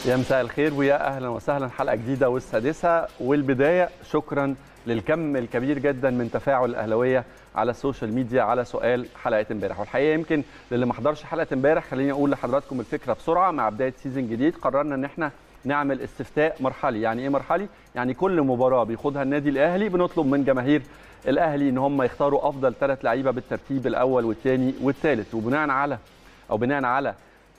يا مساء الخير ويا اهلا وسهلا حلقه جديده والسادسه والبدايه شكرا للكم الكبير جدا من تفاعل الاهلاويه على السوشيال ميديا على سؤال حلقه امبارح والحقيقه يمكن للي ما حضرش حلقه امبارح خليني اقول لحضراتكم الفكره بسرعه مع بدايه سيزون جديد قررنا ان احنا نعمل استفتاء مرحلي يعني ايه مرحلي يعني كل مباراه بيخوضها النادي الاهلي بنطلب من جماهير الاهلي ان هم يختاروا افضل ثلاث لعيبه بالترتيب الاول والثاني والثالث وبناء على او بناء على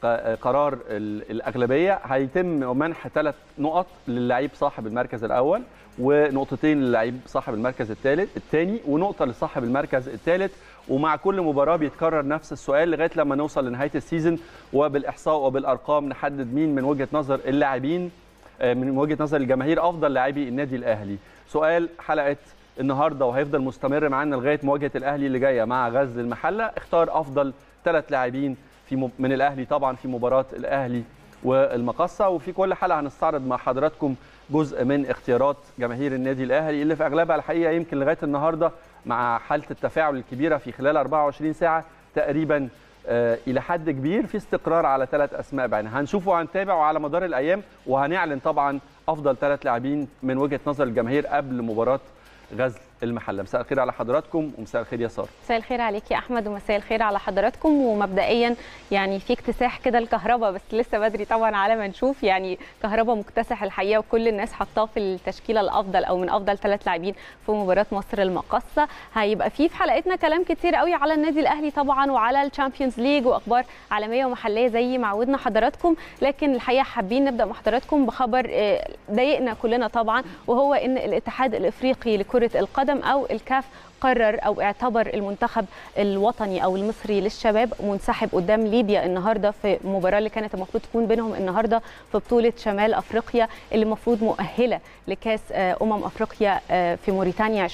قرار الاغلبيه هيتم منح ثلاث نقط للعيب صاحب المركز الاول ونقطتين للعيب صاحب المركز الثالث الثاني ونقطه لصاحب المركز الثالث ومع كل مباراه بيتكرر نفس السؤال لغايه لما نوصل لنهايه السيزون وبالاحصاء وبالارقام نحدد مين من وجهه نظر اللاعبين من وجهه نظر الجماهير افضل لاعبي النادي الاهلي سؤال حلقه النهارده وهيفضل مستمر معانا لغايه مواجهه الاهلي اللي جايه مع غزل المحله اختار افضل ثلاث لاعبين في من الاهلي طبعا في مباراه الاهلي والمقصه وفي كل حلقه هنستعرض مع حضراتكم جزء من اختيارات جماهير النادي الاهلي اللي في اغلبها الحقيقه يمكن لغايه النهارده مع حاله التفاعل الكبيره في خلال 24 ساعه تقريبا آه الى حد كبير في استقرار على ثلاث اسماء بعينها هنشوفه وهنتابعه على مدار الايام وهنعلن طبعا افضل ثلاث لاعبين من وجهه نظر الجماهير قبل مباراه غزل المحله مساء الخير على حضراتكم ومساء الخير يا ساره مساء الخير عليك يا احمد ومساء الخير على حضراتكم ومبدئيا يعني في اكتساح كده الكهرباء بس لسه بدري طبعا على ما نشوف يعني كهرباء مكتسح الحقيقه وكل الناس حطاه في التشكيله الافضل او من افضل ثلاث لاعبين في مباراه مصر المقصه هيبقى في في حلقتنا كلام كتير قوي على النادي الاهلي طبعا وعلى الشامبيونز ليج واخبار عالميه ومحليه زي ما عودنا حضراتكم لكن الحقيقه حابين نبدا مع حضراتكم بخبر ضايقنا كلنا طبعا وهو ان الاتحاد الافريقي لكره القدم او الكاف قرر او اعتبر المنتخب الوطني او المصري للشباب منسحب قدام ليبيا النهارده في المباراه اللي كانت المفروض تكون بينهم النهارده في بطوله شمال افريقيا اللي المفروض مؤهله لكاس امم افريقيا في موريتانيا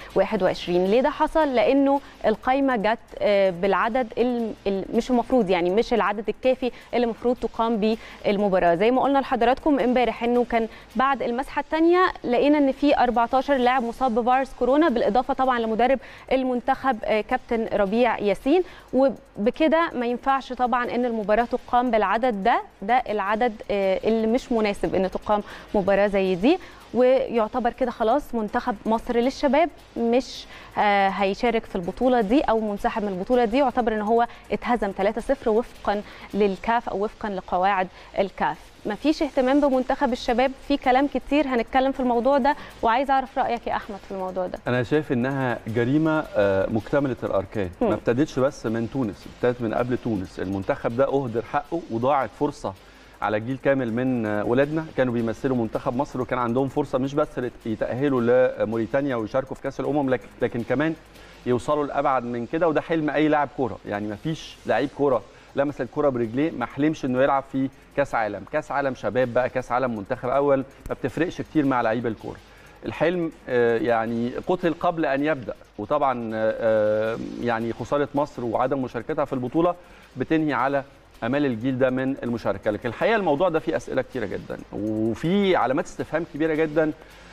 2021 ليه ده حصل لانه القايمه جت بالعدد مش المفروض يعني مش العدد الكافي اللي المفروض تقام بالمباراه زي ما قلنا لحضراتكم امبارح انه كان بعد المسحه الثانيه لقينا ان في 14 لاعب مصاب بفيروس كورونا بالاضافه طبعا لمدرب المنتخب كابتن ربيع ياسين وبكده ما ينفعش طبعا ان المباراه تقام بالعدد ده ده العدد اللي مش مناسب ان تقام مباراه زي دي ويعتبر كده خلاص منتخب مصر للشباب مش هيشارك في البطوله دي او منسحب من البطوله دي يعتبر ان هو اتهزم 3-0 وفقا للكاف او وفقا لقواعد الكاف مفيش اهتمام بمنتخب الشباب في كلام كتير هنتكلم في الموضوع ده وعايز اعرف رايك يا احمد في الموضوع ده انا شايف انها جريمه مكتمله الاركان م. ما ابتدتش بس من تونس ابتدت من قبل تونس المنتخب ده اهدر حقه وضاعت فرصه على جيل كامل من ولادنا كانوا بيمثلوا منتخب مصر وكان عندهم فرصه مش بس يتاهلوا لموريتانيا ويشاركوا في كاس الامم لكن كمان يوصلوا لابعد من كده وده حلم اي لاعب كوره يعني ما فيش لعيب كوره لمس الكره برجليه ما حلمش انه يلعب في كاس عالم كاس عالم شباب بقى كاس عالم منتخب اول ما بتفرقش كتير مع لعيب الكوره الحلم يعني قتل قبل ان يبدا وطبعا يعني خساره مصر وعدم مشاركتها في البطوله بتنهي على امال الجيل ده من المشاركه لكن الحقيقه الموضوع ده فيه اسئله كتيره جدا وفي علامات استفهام كبيره جدا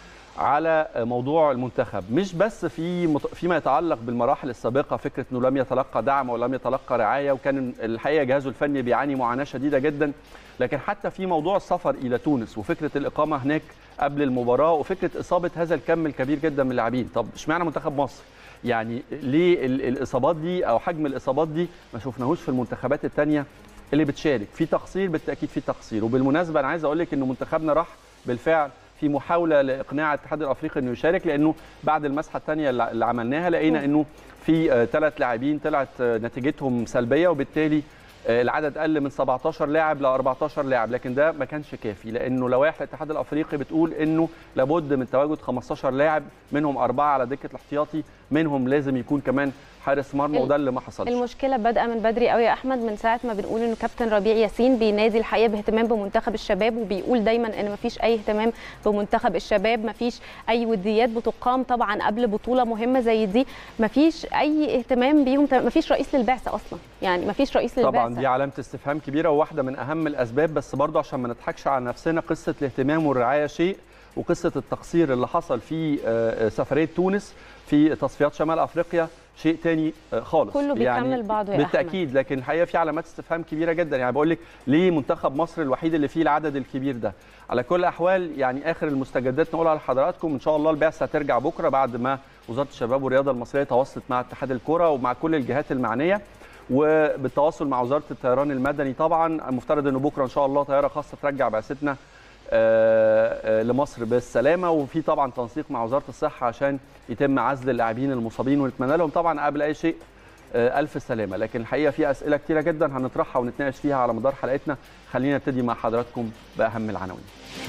على موضوع المنتخب مش بس في فيما يتعلق بالمراحل السابقه فكره انه لم يتلقى دعم ولم يتلقى رعايه وكان الحقيقه جهازه الفني بيعاني معاناه شديده جدا لكن حتى في موضوع السفر الى تونس وفكره الاقامه هناك قبل المباراه وفكره اصابه هذا الكم الكبير جدا من اللاعبين طب اشمعنى منتخب مصر يعني ليه الاصابات دي او حجم الاصابات دي ما شفناهوش في المنتخبات الثانيه اللي بتشارك في تقصير بالتاكيد في تقصير وبالمناسبه انا عايز اقول لك انه منتخبنا راح بالفعل في محاوله لاقناع الاتحاد الافريقي انه يشارك لانه بعد المسحه الثانيه اللي عملناها لقينا انه في ثلاث لاعبين طلعت نتيجتهم سلبيه وبالتالي العدد قل من 17 لاعب ل 14 لاعب لكن ده ما كانش كافي لانه لوائح الاتحاد الافريقي بتقول انه لابد من تواجد 15 لاعب منهم اربعه على دكه الاحتياطي منهم لازم يكون كمان حارس مرمى وده اللي ما حصلش المشكله بادئه من بدري قوي يا احمد من ساعه ما بنقول انه كابتن ربيع ياسين بينادي الحقيقه باهتمام بمنتخب الشباب وبيقول دايما ان ما فيش اي اهتمام بمنتخب الشباب ما فيش اي وديات بتقام طبعا قبل بطوله مهمه زي دي ما فيش اي اهتمام بيهم ما فيش رئيس للبعثه اصلا يعني ما فيش رئيس للبعثه طبعا دي علامه استفهام كبيره وواحده من اهم الاسباب بس برضه عشان ما نضحكش على نفسنا قصه الاهتمام والرعايه شيء وقصه التقصير اللي حصل في سفريه تونس في تصفيات شمال افريقيا شيء تاني آه، خالص كله بيكمل بعضه يا أحمد. بالتاكيد لكن الحقيقه في علامات استفهام كبيره جدا يعني بقول لك ليه منتخب مصر الوحيد اللي فيه العدد الكبير ده على كل الاحوال يعني اخر المستجدات نقولها لحضراتكم ان شاء الله البعثه هترجع بكره بعد ما وزاره الشباب والرياضه المصريه تواصلت مع اتحاد الكره ومع كل الجهات المعنيه وبالتواصل مع وزاره الطيران المدني طبعا المفترض انه بكره ان شاء الله طياره خاصه ترجع بعثتنا آه، آه، لمصر بالسلامه وفي طبعا تنسيق مع وزاره الصحه عشان يتم عزل اللاعبين المصابين ونتمنى لهم طبعا قبل اي شيء آه، الف سلامه لكن الحقيقه في اسئله كتيره جدا هنطرحها ونتناقش فيها على مدار حلقتنا خلينا نبتدي مع حضراتكم باهم العناوين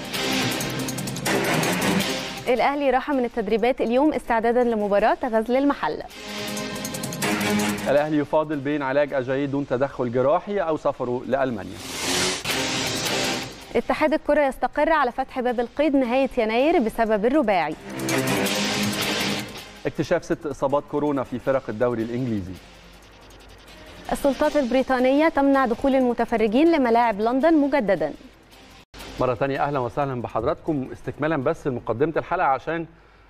الاهلي راح من التدريبات اليوم استعدادا لمباراه غزل المحله الاهلي يفاضل بين علاج اجاييه دون تدخل جراحي او سفره لالمانيا اتحاد الكره يستقر على فتح باب القيد نهايه يناير بسبب الرباعي اكتشاف ست اصابات كورونا في فرق الدوري الانجليزي السلطات البريطانيه تمنع دخول المتفرجين لملاعب لندن مجددا مرة تانية أهلا وسهلا بحضراتكم استكمالا بس لمقدمة الحلقة عشان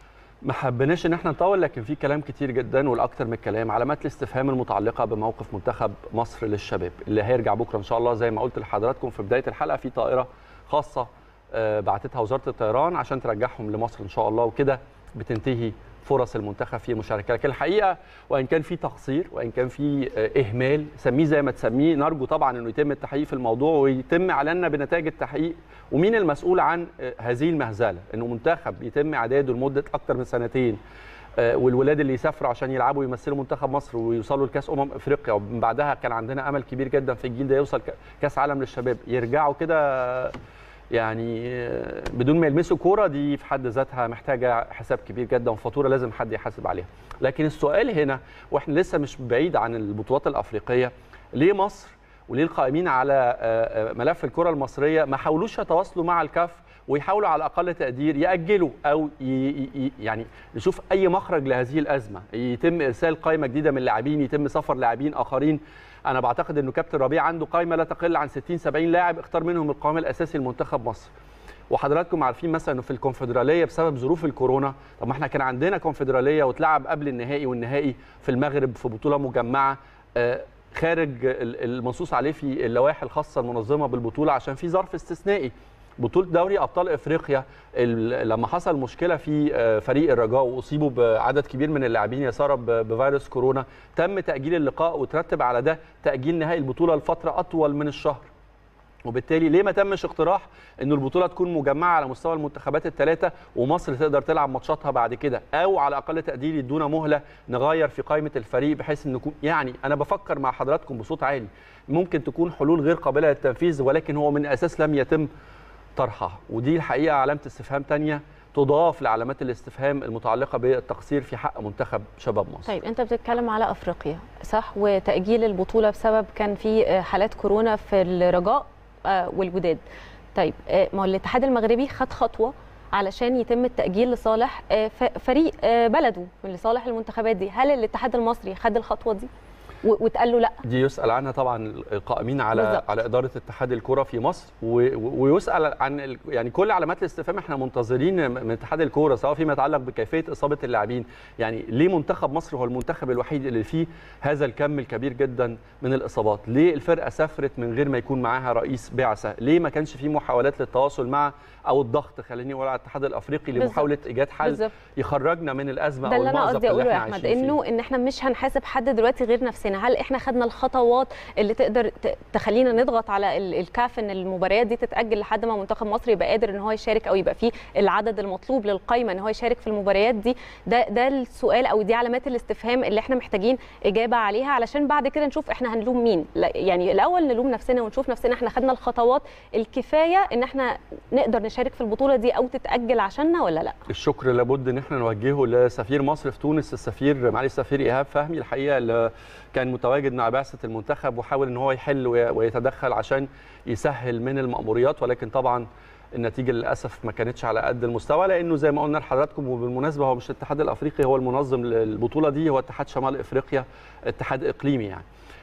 ما حبيناش ان احنا نطول لكن في كلام كتير جدا والاكثر من الكلام علامات الاستفهام المتعلقه بموقف منتخب مصر للشباب اللي هيرجع بكره ان شاء الله زي ما قلت لحضراتكم في بدايه الحلقه في طائره خاصه آه، بعتتها وزاره الطيران عشان ترجعهم لمصر ان شاء الله وكده بتنتهي فرص المنتخب في مشاركه لكن الحقيقه وان كان في تقصير وان كان في آه، اهمال سميه زي ما تسميه نرجو طبعا انه يتم التحقيق في الموضوع ويتم اعلاننا بنتائج التحقيق ومين المسؤول عن آه، هذه المهزله انه منتخب يتم اعداده لمده اكثر من سنتين آه، والولاد اللي يسافروا عشان يلعبوا يمثلوا منتخب مصر ويوصلوا لكاس امم افريقيا ومن بعدها كان عندنا امل كبير جدا في الجيل ده يوصل ك- كاس عالم للشباب يرجعوا كده آه، يعني آه، بدون ما يلمسوا كوره دي في حد ذاتها محتاجه حساب كبير جدا وفاتوره لازم حد يحاسب عليها لكن السؤال هنا واحنا لسه مش بعيد عن البطولات الافريقيه ليه مصر وليه القائمين على آه، آه، ملف الكره المصريه ما حاولوش يتواصلوا مع الكاف ويحاولوا على اقل تقدير ياجلوا او ي... ي... ي- يعني نشوف اي مخرج لهذه الازمه يتم ارسال قائمه جديده من اللاعبين يتم سفر لاعبين اخرين انا بعتقد انه كابتن ربيع عنده قائمه لا تقل عن 60 70 لاعب اختار منهم القائم الاساسي لمنتخب مصر وحضراتكم عارفين مثلا انه في الكونفدراليه بسبب ظروف الكورونا طب ما احنا كان عندنا كونفدراليه واتلعب قبل النهائي والنهائي في المغرب في بطوله مجمعه آه، خارج ال- المنصوص عليه في اللوائح الخاصه المنظمه بالبطوله عشان في ظرف استثنائي بطوله دوري ابطال افريقيا ال- لما حصل مشكله في آه، فريق الرجاء واصيبوا بعدد كبير من اللاعبين يا ساره ب- بفيروس كورونا تم تاجيل اللقاء وترتب على ده تاجيل نهائي البطوله لفتره اطول من الشهر وبالتالي ليه ما تمش اقتراح انه البطوله تكون مجمعه على مستوى المنتخبات الثلاثه ومصر تقدر تلعب ماتشاتها بعد كده او على اقل تقدير يدونا مهله نغير في قائمه الفريق بحيث ان نكون يعني انا بفكر مع حضراتكم بصوت عالي ممكن تكون حلول غير قابله للتنفيذ ولكن هو من الاساس لم يتم طرحها ودي الحقيقه علامه استفهام تانية تضاف لعلامات الاستفهام المتعلقه بالتقصير في حق منتخب شباب مصر طيب انت بتتكلم على افريقيا صح وتاجيل البطوله بسبب كان في آه، حالات كورونا في الرجاء آه، والوداد طيب آه، ما هو الاتحاد المغربي خد خطوه علشان يتم التاجيل لصالح آه، ف- فريق آه، بلده لصالح المنتخبات دي هل الاتحاد المصري خد الخطوه دي و- واتقال له لا دي يسأل عنها طبعا القائمين على بالظبط. على إدارة اتحاد الكرة في مصر و- و- ويسأل عن ال- يعني كل علامات الاستفهام احنا منتظرين من اتحاد الكرة سواء فيما يتعلق بكيفية إصابة اللاعبين يعني ليه منتخب مصر هو المنتخب الوحيد اللي فيه هذا الكم الكبير جدا من الإصابات ليه الفرقة سافرت من غير ما يكون معاها رئيس بعثة ليه ما كانش في محاولات للتواصل مع أو الضغط خليني أقول على الاتحاد الأفريقي بالظبط. لمحاولة إيجاد حل بالظبط. يخرجنا من الأزمة ده أو اللي انا المأزق قصدي اللي اقوله يا احنا احمد عايشين فيه. انه ان احنا مش هنحاسب حد دلوقتي غير نفسنا هل احنا خدنا الخطوات اللي تقدر ت- تخلينا نضغط على ال- الكاف ان المباريات دي تتاجل لحد ما منتخب مصر يبقى قادر ان هو يشارك او يبقى فيه العدد المطلوب للقايمه ان هو يشارك في المباريات دي ده ده السؤال او دي علامات الاستفهام اللي احنا محتاجين اجابه عليها علشان بعد كده نشوف احنا هنلوم مين لا- يعني الاول نلوم نفسنا ونشوف نفسنا احنا خدنا الخطوات الكفايه ان احنا نقدر نشارك في البطوله دي او تتاجل عشاننا ولا لا الشكر لابد ان احنا نوجهه لسفير مصر في تونس السفير معالي السفير ايهاب فهمي الحقيقه اللي كان متواجد مع بعثه المنتخب وحاول ان هو يحل وي- ويتدخل عشان يسهل من المأموريات ولكن طبعا النتيجه للاسف ما كانتش على قد المستوى لانه زي ما قلنا لحضراتكم وبالمناسبه هو مش الاتحاد الافريقي هو المنظم للبطوله دي هو اتحاد شمال افريقيا اتحاد اقليمي يعني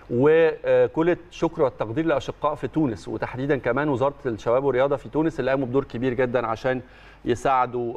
وكل الشكر والتقدير لاشقاء في تونس وتحديدا كمان وزاره الشباب والرياضه في تونس اللي قاموا بدور كبير جدا عشان يساعدوا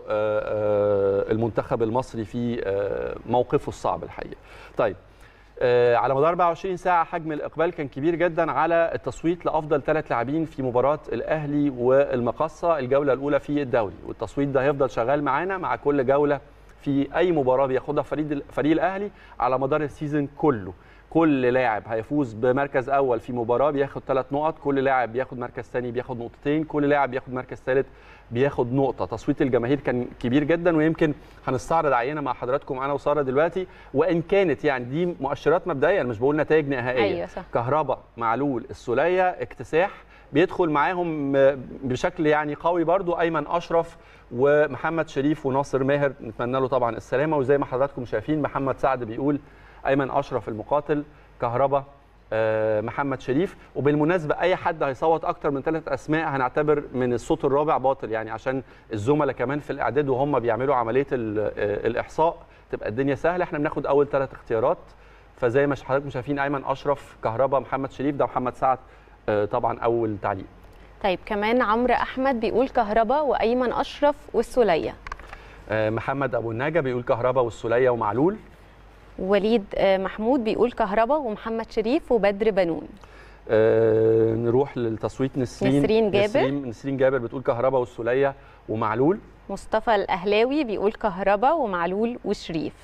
المنتخب المصري في موقفه الصعب الحقيقه. طيب على مدار 24 ساعه حجم الاقبال كان كبير جدا على التصويت لافضل ثلاث لاعبين في مباراه الاهلي والمقصه الجوله الاولى في الدوري والتصويت ده هيفضل شغال معانا مع كل جوله في اي مباراه بياخدها فريق فريق الاهلي على مدار السيزون كله كل لاعب هيفوز بمركز اول في مباراه بياخد ثلاث نقط كل لاعب بياخد مركز ثاني بياخد نقطتين كل لاعب بياخد مركز ثالث بياخد نقطه تصويت الجماهير كان كبير جدا ويمكن هنستعرض عينه مع حضراتكم انا وساره دلوقتي وان كانت يعني دي مؤشرات مبدئيه مش بقول نتائج نهائيه أيوة صح. كهرباء معلول السوليه اكتساح بيدخل معاهم بشكل يعني قوي برضو ايمن اشرف ومحمد شريف وناصر ماهر نتمنى له طبعا السلامه وزي ما حضراتكم شايفين محمد سعد بيقول ايمن اشرف المقاتل كهربا محمد شريف وبالمناسبه اي حد هيصوت اكتر من ثلاث اسماء هنعتبر من الصوت الرابع باطل يعني عشان الزملاء كمان في الاعداد وهم بيعملوا عمليه الاحصاء تبقى الدنيا سهله احنا بناخد اول ثلاث اختيارات فزي ما حضراتكم شايفين ايمن اشرف كهربا محمد شريف ده محمد سعد طبعا اول تعليق طيب كمان عمرو احمد بيقول كهربا وايمن اشرف والسوليه محمد ابو النجا بيقول كهربا والسوليه ومعلول وليد محمود بيقول كهربا ومحمد شريف وبدر بنون آه نروح للتصويت نسرين نسرين جابر نسرين, نسرين جابر بتقول كهربا والسوليه ومعلول مصطفى الاهلاوي بيقول كهربا ومعلول وشريف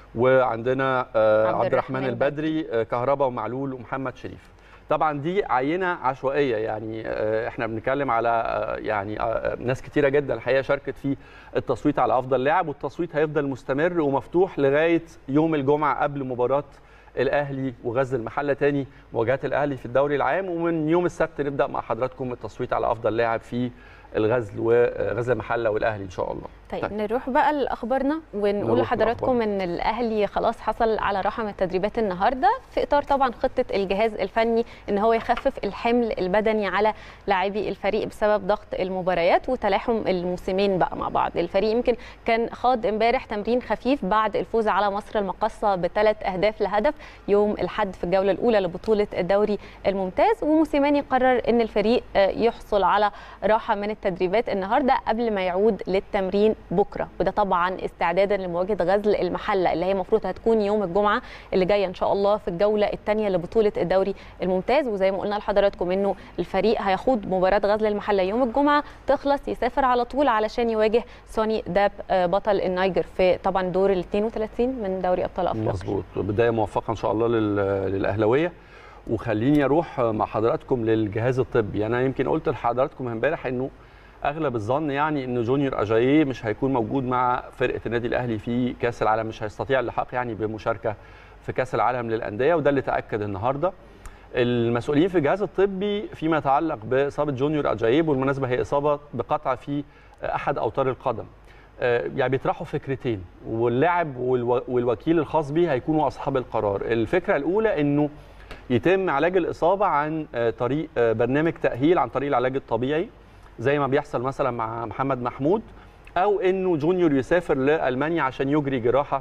وعندنا آه عبد الرحمن البدري آه كهربا ومعلول ومحمد شريف طبعا دي عينه عشوائيه يعني احنا بنتكلم على يعني ناس كتيره جدا الحقيقه شاركت في التصويت على افضل لاعب والتصويت هيفضل مستمر ومفتوح لغايه يوم الجمعه قبل مباراه الاهلي وغزل المحله تاني مواجهات الاهلي في الدوري العام ومن يوم السبت نبدا مع حضراتكم التصويت على افضل لاعب في الغزل وغزل المحله والاهلي ان شاء الله طيب, طيب. نروح بقى لاخبارنا ونقول لحضراتكم ان الاهلي خلاص حصل على راحه من التدريبات النهارده في اطار طبعا خطه الجهاز الفني ان هو يخفف الحمل البدني على لاعبي الفريق بسبب ضغط المباريات وتلاحم الموسمين بقى مع بعض الفريق يمكن كان خاض امبارح تمرين خفيف بعد الفوز على مصر المقصه بثلاث اهداف لهدف يوم الاحد في الجوله الاولى لبطوله الدوري الممتاز وموسيماني قرر ان الفريق يحصل على راحه من التدريبات النهارده قبل ما يعود للتمرين بكره وده طبعا استعدادا لمواجهه غزل المحله اللي هي المفروض هتكون يوم الجمعه اللي جايه ان شاء الله في الجوله الثانيه لبطوله الدوري الممتاز وزي ما قلنا لحضراتكم انه الفريق هيخوض مباراه غزل المحله يوم الجمعه تخلص يسافر على طول علشان يواجه سوني داب بطل النيجر في طبعا دور ال 32 من دوري ابطال افريقيا مظبوط بدايه موفقه ان شاء الله للاهلاويه وخليني اروح مع حضراتكم للجهاز الطبي انا يمكن قلت لحضراتكم امبارح انه اغلب الظن يعني انه جونيور اجاييه مش هيكون موجود مع فرقه النادي الاهلي في كاس العالم مش هيستطيع اللحاق يعني بمشاركه في كاس العالم للانديه وده اللي تاكد النهارده المسؤولين في الجهاز الطبي فيما يتعلق باصابه جونيور اجاييه بالمناسبه هي اصابه بقطع في احد اوتار القدم يعني بيطرحوا فكرتين واللاعب والوكيل الخاص به هيكونوا اصحاب القرار الفكره الاولى انه يتم علاج الاصابه عن طريق برنامج تاهيل عن طريق العلاج الطبيعي زي ما بيحصل مثلا مع محمد محمود او انه جونيور يسافر لالمانيا عشان يجري جراحه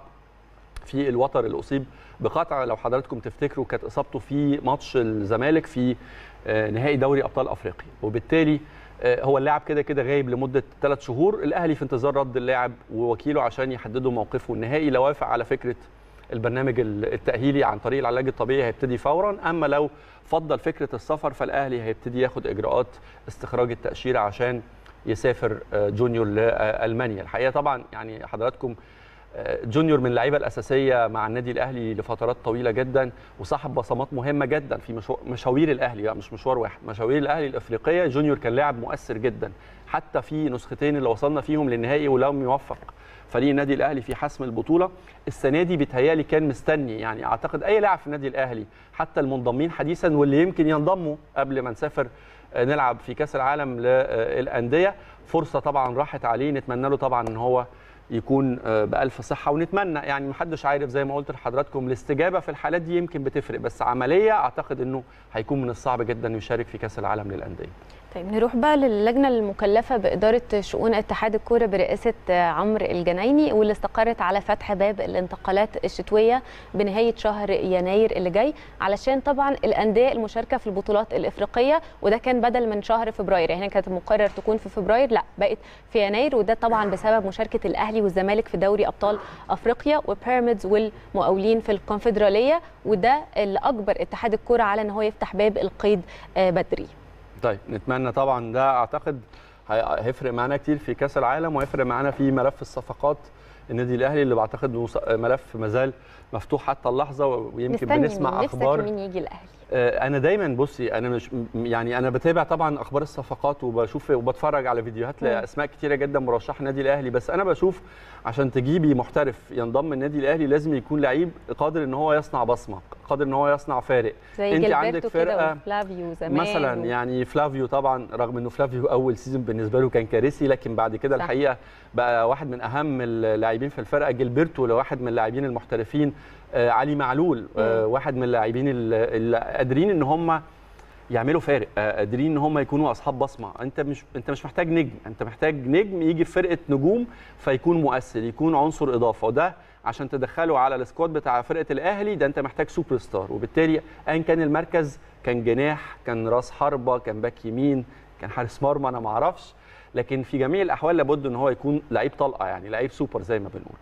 في الوتر اللي اصيب بقطع لو حضراتكم تفتكروا كانت اصابته في ماتش الزمالك في نهائي دوري ابطال افريقيا وبالتالي هو اللاعب كده كده غايب لمده ثلاث شهور الاهلي في انتظار رد اللاعب ووكيله عشان يحددوا موقفه النهائي لو وافق على فكره البرنامج التاهيلي عن طريق العلاج الطبيعي هيبتدي فورا اما لو فضل فكره السفر فالاهلي هيبتدي ياخد اجراءات استخراج التاشيره عشان يسافر جونيور لالمانيا الحقيقه طبعا يعني حضراتكم جونيور من اللعيبه الاساسيه مع النادي الاهلي لفترات طويله جدا وصاحب بصمات مهمه جدا في مشاوير الاهلي يعني مش مشوار واحد مشاوير الاهلي الافريقيه جونيور كان لاعب مؤثر جدا حتى في نسختين اللي وصلنا فيهم للنهائي ولم يوفق فريق النادي الاهلي في حسم البطوله السنه دي بيتهيالي كان مستني يعني اعتقد اي لاعب في النادي الاهلي حتى المنضمين حديثا واللي يمكن ينضموا قبل ما نسافر نلعب في كاس العالم للانديه فرصه طبعا راحت عليه نتمنى له طبعا ان هو يكون بالف صحه ونتمنى يعني محدش عارف زي ما قلت لحضراتكم الاستجابه في الحالات دي يمكن بتفرق بس عمليه اعتقد انه هيكون من الصعب جدا يشارك في كاس العالم للانديه طيب نروح بقى للجنه المكلفه باداره شؤون اتحاد الكوره برئاسه عمرو الجنايني واللي استقرت على فتح باب الانتقالات الشتويه بنهايه شهر يناير اللي جاي علشان طبعا الانديه المشاركه في البطولات الافريقيه وده كان بدل من شهر فبراير يعني كانت مقرر تكون في فبراير لا بقت في يناير وده طبعا بسبب مشاركه الاهلي والزمالك في دوري ابطال افريقيا وبيراميدز والمقاولين في الكونفدراليه وده اللي اجبر اتحاد الكوره على ان هو يفتح باب القيد بدري طيب نتمنى طبعا ده اعتقد هيفرق معانا كتير في كاس العالم وهيفرق معانا في ملف الصفقات النادي الاهلي اللي بعتقد ملف مازال مفتوح حتى اللحظه ويمكن بنسمع اخبار مين يجي الاهلي انا دايما بصي انا مش يعني انا بتابع طبعا اخبار الصفقات وبشوف وبتفرج على فيديوهات لاسماء كتيره جدا مرشحه النادي الاهلي بس انا بشوف عشان تجيبي محترف ينضم النادي الاهلي لازم يكون لعيب قادر ان هو يصنع بصمه قادر ان هو يصنع فارق زي انت عندك فرقه فلافيو زمان مثلا و... يعني فلافيو طبعا رغم انه فلافيو اول سيزون بالنسبه له كان كارثي لكن بعد كده الحقيقه بقى واحد من اهم اللاعبين في الفرقه جilberto لواحد من اللاعبين المحترفين آه علي معلول آه واحد من اللاعبين اللي قادرين ان هم يعملوا فارق آه قادرين ان هم يكونوا اصحاب بصمه انت مش انت مش محتاج نجم انت محتاج نجم يجي في فرقه نجوم فيكون مؤثر يكون عنصر اضافه وده عشان تدخله على السكواد بتاع فرقه الاهلي ده انت محتاج سوبر ستار وبالتالي ايا كان المركز كان جناح كان راس حربه كان باك يمين كان حارس مرمى انا ما اعرفش لكن في جميع الاحوال لابد ان هو يكون لعيب طلقه يعني لعيب سوبر زي ما بنقول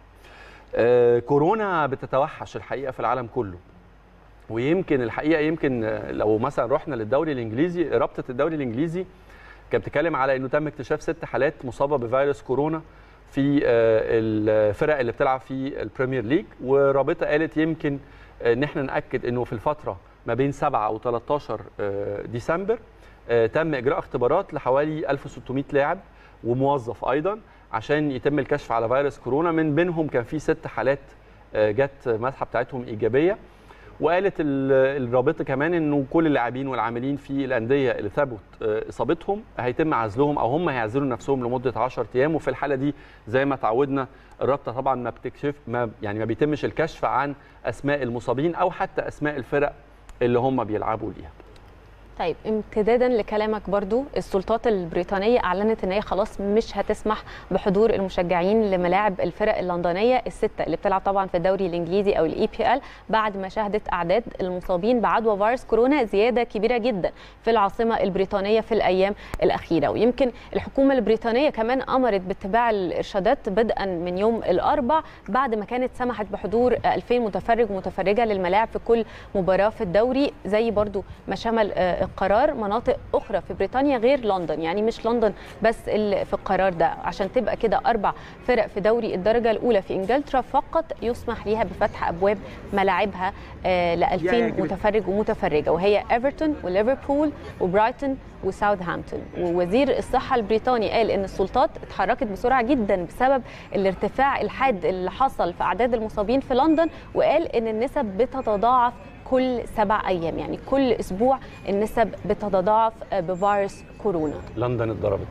آه كورونا بتتوحش الحقيقه في العالم كله ويمكن الحقيقه يمكن لو مثلا رحنا للدوري الانجليزي رابطه الدوري الانجليزي كانت بتتكلم على انه تم اكتشاف ست حالات مصابه بفيروس كورونا في الفرق اللي بتلعب في البريمير ليج ورابطه قالت يمكن ان احنا ناكد انه في الفتره ما بين 7 و 13 ديسمبر تم اجراء اختبارات لحوالي 1600 لاعب وموظف ايضا عشان يتم الكشف على فيروس كورونا من بينهم كان في ست حالات جت مسحه بتاعتهم ايجابيه وقالت الرابطه كمان انه كل اللاعبين والعاملين في الانديه اللي ثبت اصابتهم هيتم عزلهم او هم هيعزلوا نفسهم لمده 10 ايام وفي الحاله دي زي ما تعودنا الرابطه طبعا ما بتكشف ما يعني ما بيتمش الكشف عن اسماء المصابين او حتى اسماء الفرق اللي هم بيلعبوا ليها. طيب امتدادا لكلامك برضو السلطات البريطانيه اعلنت ان هي خلاص مش هتسمح بحضور المشجعين لملاعب الفرق اللندنيه السته اللي بتلعب طبعا في الدوري الانجليزي او الاي بي ال بعد ما شهدت اعداد المصابين بعدوى فيروس كورونا زياده كبيره جدا في العاصمه البريطانيه في الايام الاخيره ويمكن الحكومه البريطانيه كمان امرت باتباع الارشادات بدءا من يوم الاربع بعد ما كانت سمحت بحضور 2000 متفرج ومتفرجه للملاعب في كل مباراه في الدوري زي برضو ما شمل القرار مناطق اخرى في بريطانيا غير لندن يعني مش لندن بس اللي في القرار ده عشان تبقى كده اربع فرق في دوري الدرجه الاولى في انجلترا فقط يسمح ليها بفتح ابواب ملاعبها ل 2000 متفرج ومتفرجه وهي ايفرتون وليفربول وبرايتون وساوثهامبتون ووزير الصحه البريطاني قال ان السلطات اتحركت بسرعه جدا بسبب الارتفاع الحاد اللي حصل في اعداد المصابين في لندن وقال ان النسب بتتضاعف كل سبع ايام يعني كل اسبوع النسب بتتضاعف بفيروس كورونا لندن اتضربت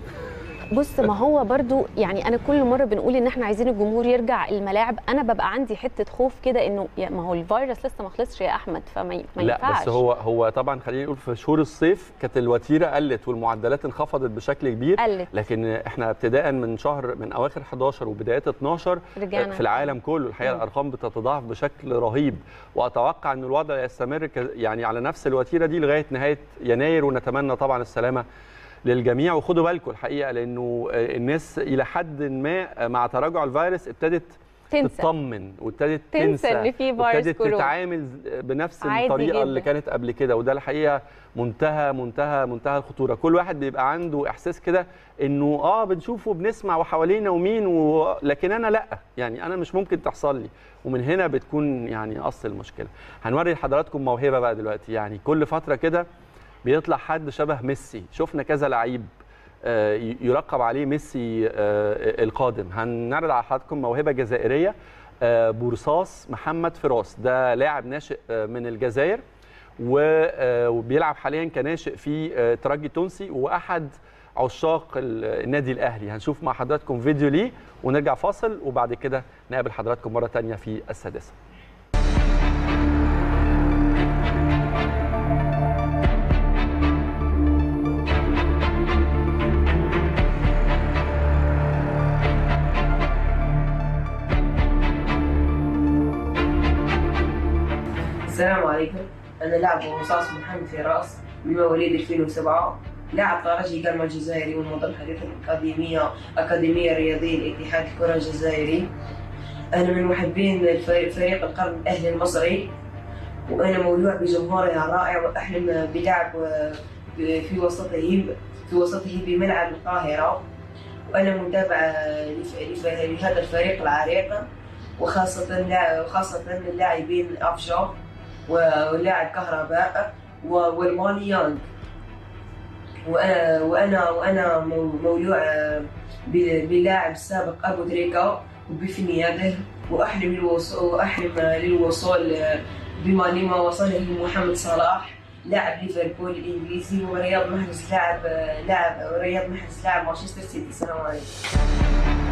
بص ما هو برضو يعني انا كل مره بنقول ان احنا عايزين الجمهور يرجع الملاعب انا ببقى عندي حته خوف كده انه ما هو الفيروس لسه ما خلصش يا احمد فما ما لا ينفعش بس هو هو طبعا خلينا نقول في شهور الصيف كانت الوتيره قلت والمعدلات انخفضت بشكل كبير قلت. لكن احنا ابتداء من شهر من اواخر 11 وبدايات 12 رجعنا. في العالم كله الحقيقه مم. الارقام بتتضاعف بشكل رهيب واتوقع ان الوضع يستمر ك- يعني على نفس الوتيره دي لغايه نهايه يناير ونتمنى طبعا السلامه للجميع وخدوا بالكم الحقيقه لانه الناس الى حد ما مع تراجع الفيروس ابتدت تنسى تطمن وابتدت تنسى تنسى إن في فيروس وابتدت كورونا. تتعامل بنفس عادي الطريقه اللي جداً. كانت قبل كده وده الحقيقه منتهى منتهى منتهى الخطوره كل واحد بيبقى عنده احساس كده انه اه بنشوفه بنسمع وحوالينا ومين و... لكن انا لا يعني انا مش ممكن تحصل لي ومن هنا بتكون يعني اصل المشكله هنوري لحضراتكم موهبه بقى دلوقتي يعني كل فتره كده بيطلع حد شبه ميسي شفنا كذا لعيب آه، ي- يلقب عليه ميسي آه، القادم هنعرض على حضراتكم موهبه جزائريه آه، بورصاص محمد فراس ده لاعب ناشئ آه، من الجزائر و- آه، وبيلعب حاليا كناشئ في آه، ترجي تونسي واحد عشاق ال- النادي الاهلي هنشوف مع حضراتكم فيديو ليه ونرجع فاصل وبعد كده نقابل حضراتكم مره تانية في السادسه السلام عليكم أنا لاعب رصاص محمد فراس من مواليد 2007 لاعب ترجي قرم الجزائري ومنظم حديث الأكاديمية أكاديمية رياضية الاتحاد الكرة الجزائري أنا من محبين الفريق- فريق القرن الأهلي المصري وأنا مولوع بجمهوره الرائع وأحلم بلعب آه، في وسطه في وسطه بملعب القاهرة وأنا متابع آه، لف- لف- لهذا الفريق العريق وخاصة لا- وخاصة اللاعبين أفشار ولاعب كهرباء و- والماني يانغ وأنا وأنا وأنا مو- مولوع آه، ب- بلاعب السابق أبو تريكا وبفنياده وأحلم للوصول وأحلم للوصول آه، بما لما وصله محمد صلاح لاعب ليفربول الإنجليزي ورياض محرز لاعب آه، لاعب ورياض محرز لاعب مانشستر سيتي السلام عليكم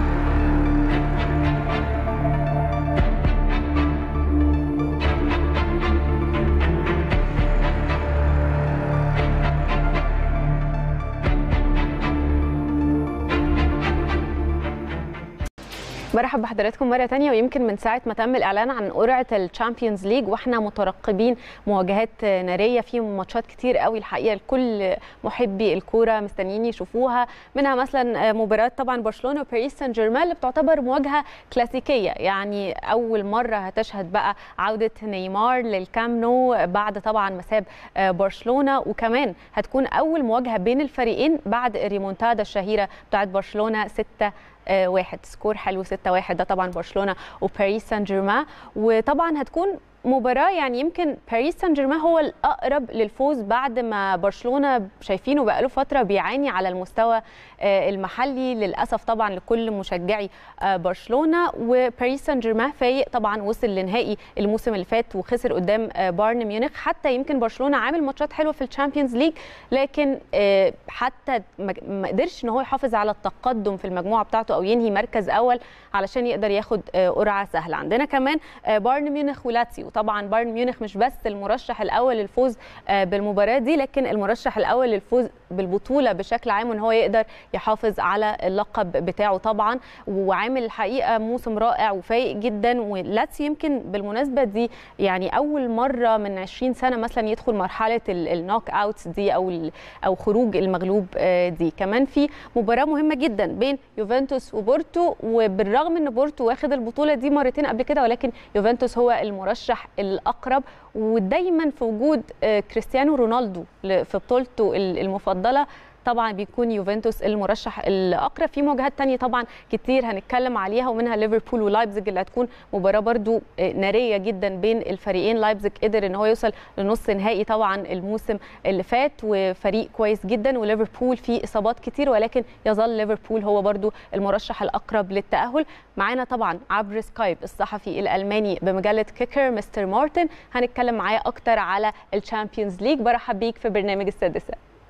مرحبا بحضراتكم مرة تانية ويمكن من ساعة ما تم الإعلان عن قرعة الشامبيونز ليج واحنا مترقبين مواجهات نارية في ماتشات كتير قوي الحقيقة لكل محبي الكورة مستنيين يشوفوها منها مثلا مباراة طبعا برشلونة وباريس سان جيرمان اللي بتعتبر مواجهة كلاسيكية يعني أول مرة هتشهد بقى عودة نيمار للكام نو بعد طبعا مساب برشلونة وكمان هتكون أول مواجهة بين الفريقين بعد الريمونتادا الشهيرة بتاعت برشلونة 6 آه، واحد سكور حلو 6 واحد ده طبعا برشلونه وباريس سان جيرمان وطبعا هتكون مباراة يعني يمكن باريس سان جيرمان هو الأقرب للفوز بعد ما برشلونة شايفينه بقاله فترة بيعاني على المستوى آه، المحلي للأسف طبعا لكل مشجعي آه، برشلونة وباريس سان جيرمان فايق طبعا وصل لنهائي الموسم اللي فات وخسر قدام آه، بايرن ميونخ حتى يمكن برشلونة عامل ماتشات حلوة في الشامبيونز ليج لكن آه، حتى ما ما قدرش ان هو يحافظ على التقدم في المجموعة بتاعته او ينهي مركز اول علشان يقدر ياخد آه، قرعة سهلة عندنا كمان آه، بايرن ميونخ ولاتسيو طبعا بايرن ميونخ مش بس المرشح الاول للفوز آه، بالمباراة دي لكن المرشح الاول للفوز بالبطولة بشكل عام وان هو يقدر يحافظ على اللقب بتاعه طبعا وعامل الحقيقة موسم رائع وفايق جدا ولاتسيو يمكن بالمناسبة دي يعني اول مرة من 20 سنة مثلا يدخل مرحلة ال- النوك اوتس دي او ال- او خروج المغلوب آه، دي كمان في مباراة مهمة جدا بين يوفنتوس وبورتو وبالرغم ان بورتو واخد البطولة دي مرتين قبل كده ولكن يوفنتوس هو المرشح الاقرب ودايما في وجود آه، كريستيانو رونالدو ل- في بطولته ال- المفضلة طبعا بيكون يوفنتوس المرشح الاقرب في مواجهات تانية طبعا كتير هنتكلم عليها ومنها ليفربول ولايبزيج اللي هتكون مباراه برضو آه، ناريه جدا بين الفريقين لايبزيج قدر ان هو يوصل لنص نهائي طبعا الموسم اللي فات وفريق كويس جدا وليفربول فيه اصابات كتير ولكن يظل ليفربول هو برضو المرشح الاقرب للتاهل معانا طبعا عبر سكايب الصحفي الالماني بمجله كيكر مستر مارتن هنتكلم معاه اكتر على الشامبيونز ليج برحب بيك في برنامج السادسه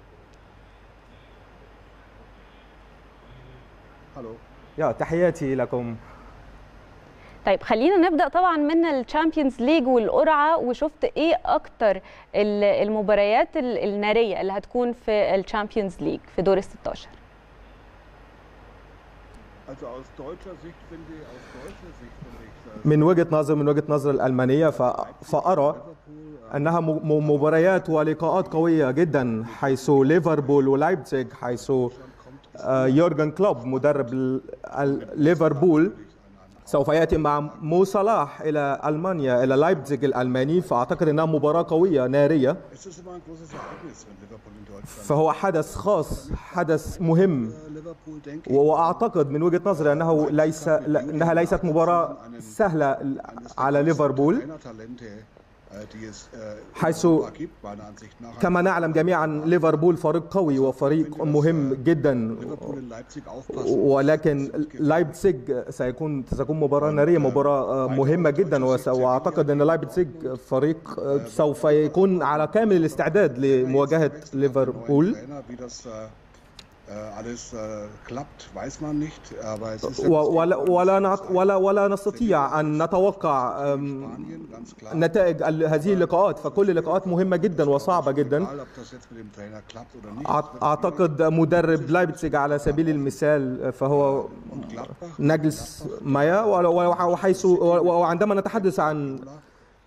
يا تحياتي لكم طيب خلينا نبدا طبعا من الشامبيونز ليج والقرعه وشفت ايه اكتر ال- المباريات ال- الناريه اللي هتكون في الشامبيونز ليج في دور ال 16 Also aus deutscher Sicht finde ich, aus deutscher Sicht finde ich, dass من وجهة نظر من وجهة نظر الألمانية ف- فأرى أنها م- م- مباريات ولقاءات قوية جدا حيث ليفربول ولايبزيج حيث آه، يورجن كلوب مدرب ال- ال- ليفربول سوف يأتي مع مو صلاح إلى ألمانيا إلى لايبزيج الألماني فأعتقد أنها مباراة قوية نارية es ist immer ein großes Ereignis, wenn Liverpool in Deutschland فهو حدث خاص حدث مهم Liverpool denke ich, واعتقد من وجهه نظري انه ليس لا- انها ليست مباراه سهله على ليفربول Trainertalente, äh, die es äh, in حيث Europa gibt, meiner Ansicht nach. كما نعلم جميعا ليفربول فريق قوي وفريق مهم جدا Liverpool in Leipzig aufpassen. ولكن لايبزيج سيكون ستكون مباراه ناريه مباراه مهمه جدا وس- واعتقد ان لايبزيج فريق سوف يكون على كامل الاستعداد لمواجهه ليفربول Trainer, wie das äh, äh, alles äh, klappt, weiß man nicht. Aber es ist و- ولا ولا نعت- ولا ولا نستطيع ان نتوقع أم، Spanien, ganz klar. نتائج ال- هذه اللقاءات فكل اللقاءات مهمة جدا وصعبة جدا Egal, ob das jetzt mit dem Trainer klappt oder nicht. أع- أعتقد مدرب لايبزيج على سبيل المثال فهو Gladbach, نجلس مايا و- و- وحيث و- وعندما نتحدث عن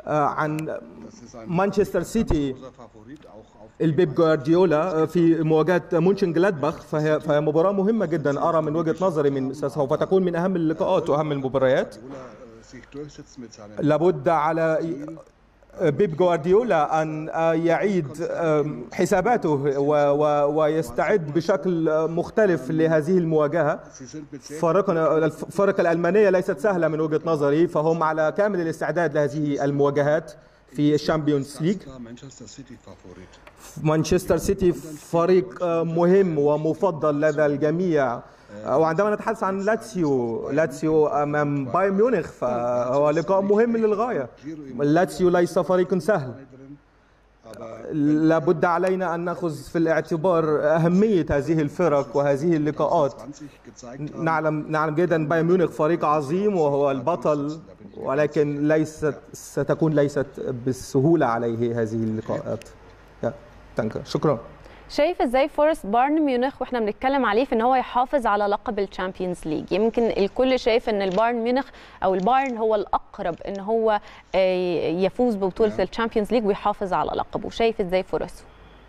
آه، عن Das ist ein مانشستر سيتي großer Favorit auch auf البيب جوارديولا في مواجهه مونشن جلادباخ فهي فهي مباراه مهمه جدا ارى من وجهه نظري من سوف تكون من اهم اللقاءات واهم المباريات Guardiola äh, sich durchsetzt mit seinem لابد على بيب جوارديولا ان يعيد حساباته و- و- ويستعد بشكل مختلف لهذه المواجهه Sie sind mit sehr فرقنا الفرق الالمانيه ليست سهله من وجهه نظري فهم على كامل الاستعداد لهذه المواجهات في الشامبيونز ليج klar Manchester City Favorit. مانشستر سيتي فريق مهم ومفضل لدى الجميع وعندما نتحدث عن لاتسيو لاتسيو امام بايرن ميونخ فهو لقاء مهم للغايه لاتسيو ليس فريق سهل drin, aber لابد علينا ان ناخذ في الاعتبار اهميه هذه الفرق وهذه اللقاءات 20 gezeigt haben, نعلم نعلم جيدا بايرن ميونخ فريق عظيم وهو البطل ولكن ليست ستكون ليست بالسهوله عليه هذه اللقاءات يا، تنك شكرا شايف ازاي فورست بايرن ميونخ واحنا بنتكلم عليه في ان هو يحافظ على لقب الشامبيونز ليج يمكن الكل شايف ان البايرن ميونخ او البايرن هو الاقرب ان هو آه، يفوز ببطوله نعم. الشامبيونز ليج ويحافظ على لقبه شايف ازاي فرصه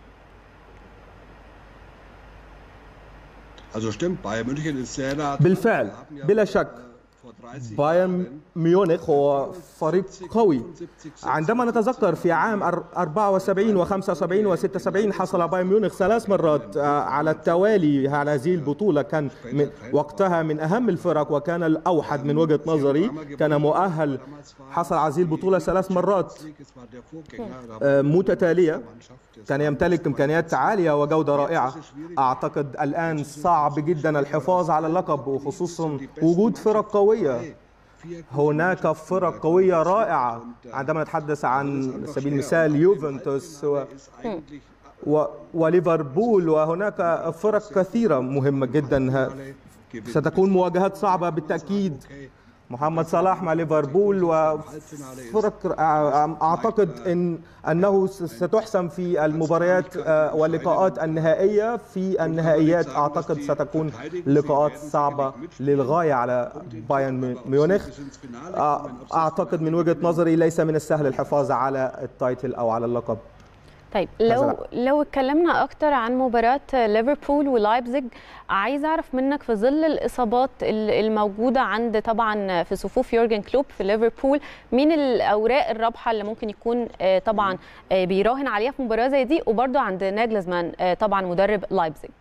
Also stimmt, Bayern München ist sehr nah dran. بالفعل Wir haben ja, بلا äh, شك vor 30 بايرن Jahren ميونخ هو فريق قوي عندما نتذكر في عام أر- 74 و75 و76 حصل بايرن ميونخ ثلاث مرات آه، على التوالي على هذه البطولة كان من وقتها من أهم الفرق وكان الأوحد من وجهة نظري كان مؤهل حصل على هذه البطولة ثلاث مرات League, es war der Vorgänger, da آه، متتالية Mannschaft, das كان يمتلك امكانيات عاليه وجوده رائعه اعتقد الان صعب جدا الحفاظ على اللقب وخصوصا وجود فرق قويه هناك فرق قويه رائعه عندما نتحدث عن سبيل المثال يوفنتوس و... ist eigentlich و... وليفربول وهناك فرق كثيره مهمه جدا ه... ستكون مواجهات صعبه بالتاكيد محمد صلاح مع ليفربول وفرق اعتقد ان انه ستحسم في المباريات آه، واللقاءات النهائيه في النهائيات اعتقد ستكون لقاءات صعبه للغايه على بايرن ميونخ آه، اعتقد من وجهه نظري ليس من السهل الحفاظ على التايتل او على اللقب طيب هذا لو لا. لو اتكلمنا اكتر عن مباراه ليفربول ولايبزيج عايز اعرف منك في ظل الاصابات ال- الموجوده عند طبعا في صفوف يورجن كلوب في ليفربول مين الاوراق الرابحه اللي ممكن يكون آه، طبعا آه، بيراهن عليها في مباراه زي دي وبرده عند ناجلزمان آه، طبعا مدرب لايبزيج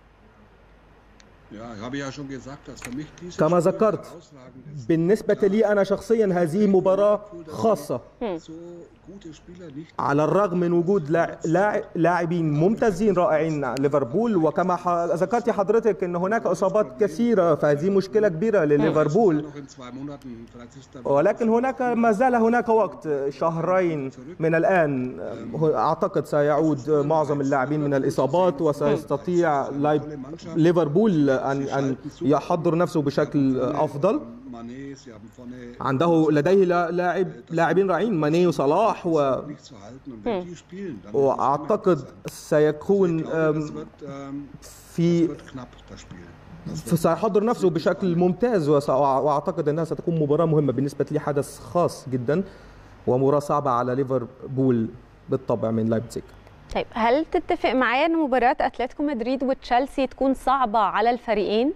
Ja, habe ich ja schon gesagt, dass für mich dieses كما Spiel ذكرت herausragend ist. بالنسبه لي انا شخصيا هذه مباراه خاصه So gute Spieler nicht على الرغم من وجود لاع- لاع- لاعبين ممتازين رائعين ليفربول وكما ح- ذكرت حضرتك ان هناك اصابات كثيره فهذه مشكله كبيره لليفربول noch in zwei Monaten, vielleicht ist da ولكن هناك ما زال هناك وقت شهرين من الان اعتقد سيعود معظم اللاعبين من الاصابات وسيستطيع لايب- ليفربول ان ان يحضر نفسه بشكل افضل Mané, sie haben vorne عنده لديه لا- لاعب لاعبين رائعين ماني وصلاح و nicht zu halten und wenn die spielen, dann واعتقد سيكون das أم، wird, ähm, في wird knapp das Spiel. سيحضر نفسه بشكل ممتاز وس- واعتقد انها ستكون مباراه مهمه بالنسبه لي حدث خاص جدا ومباراه صعبه على ليفربول بالطبع من لايبزيج طيب هل تتفق معايا ان مباراه اتلتيكو مدريد وتشيلسي تكون صعبه على الفريقين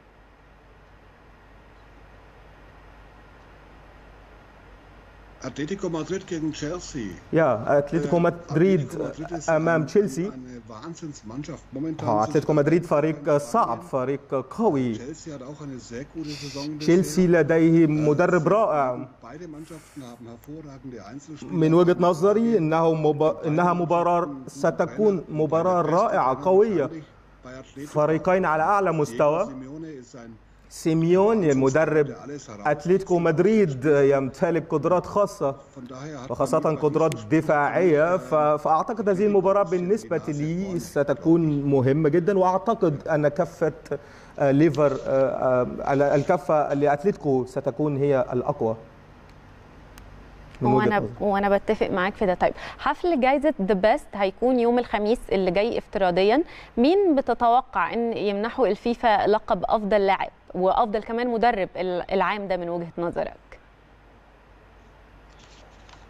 Atletico Madrid gegen Chelsea. يا اتلتيكو مدريد Atletico Madrid ist امام ein- تشيلسي Eine Wahnsinnsmannschaft. Momentan ها، ist es اتلتيكو مدريد فريق صعب فريق قوي Chelsea hat auch eine sehr gute Saison تشيلسي لديه مدرب رائع Beide Mannschaften haben hervorragende Einzelspieler. من وجهه نظري انه مب... انها مباراه ستكون مباراه رائعه قويه Bei Atletico فريقين على اعلى مستوى Simeone ist ein سيميوني مدرب اتلتيكو مدريد يمتلك قدرات خاصه von daher hat وخاصة man bei قدرات diesem Spiel دفاعية ف- فأعتقد هذه المباراة بالنسبة لي ستكون مهمة جدا وأعتقد أن كفة آه، ليفر آه، آه، الكفة لأتلتيكو ستكون هي الأقوى من وجهة وانا نظري. وانا بتفق معاك في ده طيب حفل جائزه ذا بيست هيكون يوم الخميس اللي جاي افتراضيا مين بتتوقع ان يمنحوا الفيفا لقب افضل لاعب وافضل كمان مدرب ال- العام ده من وجهه نظرك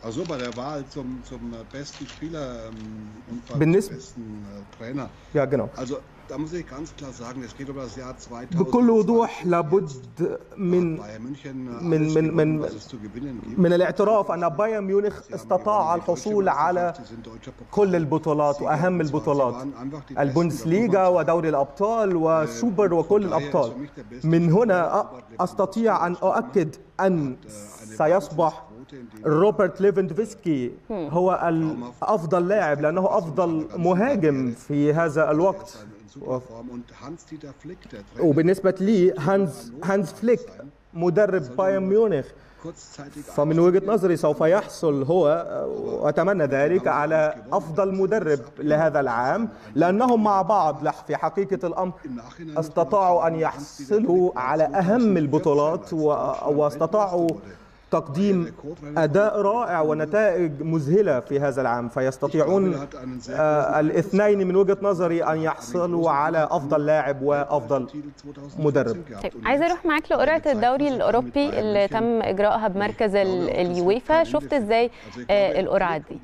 Also bei der Wahl zum, zum äh, besten Spieler ähm, und beim بالنسبة- besten äh, Trainer. Ja, genau. Also da muss ich ganz klar sagen, es geht um das Jahr 2000. بكل وضوح لابد من Bayern München äh, من- alles من- gewonnen, من- was es zu gewinnen gibt. من الاعتراف ان بايرن ميونخ Sie haben استطاع gewonnen die الحصول deutsche على Meisterschaft, sie sind deutscher Pokal- كل البطولات واهم Sieger. Und zwar, البطولات sie waren einfach die besten البوندسليغا der ودوري الابطال والسوبر وكل الابطال من هنا أ- استطيع ان اؤكد ان سيصبح روبرت ليفندفسكي هو الافضل لاعب لانه افضل مهاجم في هذا الوقت in super Form. Und Hans-Dieter Flick, der Trainer, وبالنسبه لي هانز هانز فليك مدرب بايرن ميونخ kurzzeitig فمن وجهه نظري سوف يحصل هو واتمنى ذلك على افضل مدرب لهذا العام لانهم مع بعض لح- في حقيقه الامر im Nachhinein استطاعوا ان يحصلوا على اهم البطولات و- واستطاعوا تقديم اداء رائع ونتائج مذهله في هذا العام فيستطيعون آه، الاثنين من وجهه نظري ان يحصلوا على افضل لاعب وافضل مدرب طيب عايزه اروح معاك لقرعه الدوري الاوروبي اللي تم اجراءها بمركز ال- اليويفا شفت ازاي آه، القرعه دي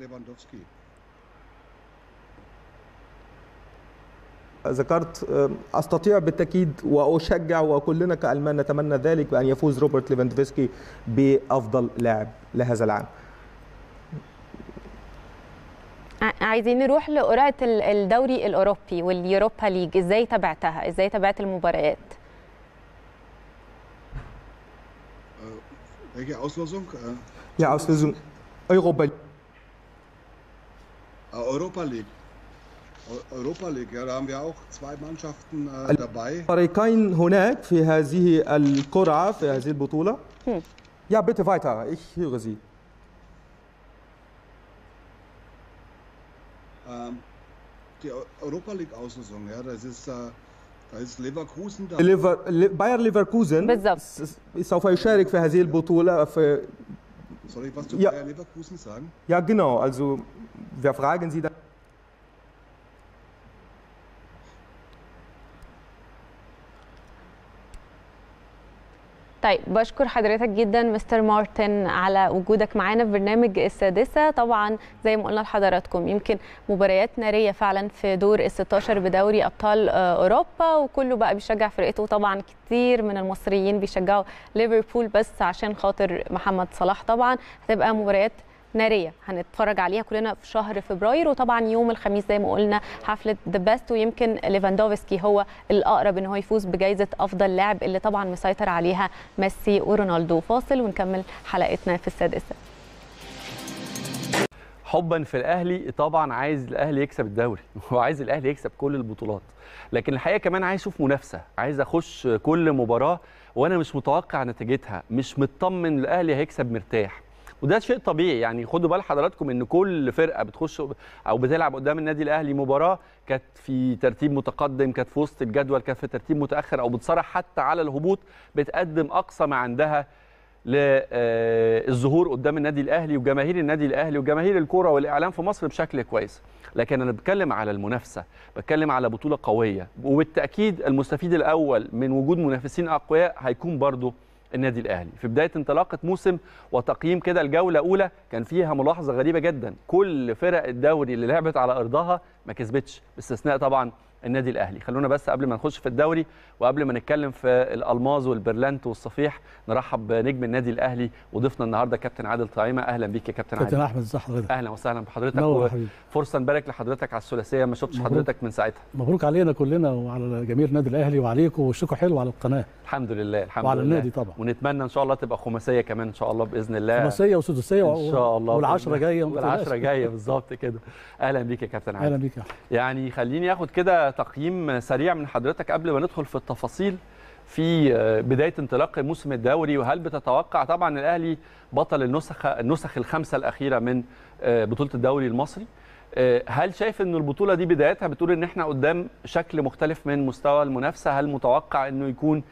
ذكرت آه، استطيع بالتاكيد واشجع وكلنا كالمان نتمنى ذلك بان يفوز روبرت ليفاندوفسكي بافضل لاعب لهذا العام ع- عايزين نروح لقرعه ال- الدوري الاوروبي واليوروبا ليج ازاي تابعتها ازاي تابعت المباريات Welche Auslosung? Äh, Ja, Auslösung Europa äh, Europa League. Eu- Europa League, ja, da haben wir auch zwei Mannschaften äh, dabei. فريقين هناك في هذه القرعة في هذه البطولة Ja, bitte weiter, ich höre Sie. Ähm, die Eu- Europa League Auslosung, ja, das ist, äh, da ist Leverkusen da. ليفر... لي- باير ليفركوزن بالضبط. س- سوف يشارك في هذه البطولة في Soll ich was zu Ja. Bayer Leverkusen sagen? Ja, genau, also wir fragen Sie dann طيب بشكر حضرتك جدا مستر مارتن على وجودك معانا في برنامج السادسة طبعا زي ما قلنا لحضراتكم يمكن مباريات نارية فعلا في دور ال 16 بدوري أبطال آه، أوروبا وكله بقى بيشجع فرقته طبعا كتير من المصريين بيشجعوا ليفربول بس عشان خاطر محمد صلاح طبعا هتبقى مباريات ناريه هنتفرج عليها كلنا في شهر فبراير وطبعا يوم الخميس زي ما قلنا حفله ذا بيست ويمكن ليفاندوفسكي هو الاقرب ان هو يفوز بجائزه افضل لاعب اللي طبعا مسيطر عليها ميسي ورونالدو فاصل ونكمل حلقتنا في السادسه حبا في الاهلي طبعا عايز الاهلي يكسب الدوري وعايز الاهلي يكسب كل البطولات لكن الحقيقه كمان عايز اشوف منافسه عايز اخش كل مباراه وانا مش متوقع نتيجتها مش مطمن الاهلي هيكسب مرتاح وده شيء طبيعي يعني خدوا بال حضراتكم ان كل فرقه بتخش او بتلعب قدام النادي الاهلي مباراه كانت في ترتيب متقدم كانت في وسط الجدول كانت في ترتيب متاخر او بتصارع حتى على الهبوط بتقدم اقصى ما عندها للظهور قدام النادي الاهلي وجماهير النادي الاهلي وجماهير الكوره والاعلام في مصر بشكل كويس لكن انا بتكلم على المنافسه بتكلم على بطوله قويه وبالتاكيد المستفيد الاول من وجود منافسين اقوياء هيكون برضه النادي الاهلي في بدايه انطلاقه موسم وتقييم كده الجوله الاولى كان فيها ملاحظه غريبه جدا كل فرق الدوري اللي لعبت على ارضها ما كسبتش باستثناء طبعا النادي الاهلي خلونا بس قبل ما نخش في الدوري وقبل ما نتكلم في الالماظ والبرلانت والصفيح نرحب بنجم النادي الاهلي وضيفنا النهارده كابتن عادل طعيمه اهلا بيك يا كابتن كابتن عادل احمد ازي حضرتك اهلا وسهلا بحضرتك نور يا حبيبي فرصه نبارك لحضرتك على الثلاثيه ما شفتش مبروك. حضرتك من ساعتها مبروك علينا كلنا وعلى جماهير النادي الاهلي وعليكم وشكوا حلو على القناه الحمد لله الحمد وعلى لله النادي طبعا ونتمنى ان شاء الله تبقى خماسيه كمان ان شاء الله باذن الله خماسيه وسداسيه ان شاء الله والعشره جايه ما والعشره تقلقش. جايه بالظبط كده اهلا بيك يا كابتن عادل اهلا بيك يا أحمد. يعني خليني اخد كده تقييم سريع من حضرتك قبل ما ندخل في التفاصيل في بدايه انطلاق موسم الدوري وهل بتتوقع طبعا الاهلي بطل النسخ النسخ الخمسه الاخيره من بطوله الدوري المصري هل شايف ان البطوله دي بدايتها بتقول ان احنا قدام شكل مختلف من مستوى المنافسه هل متوقع انه يكون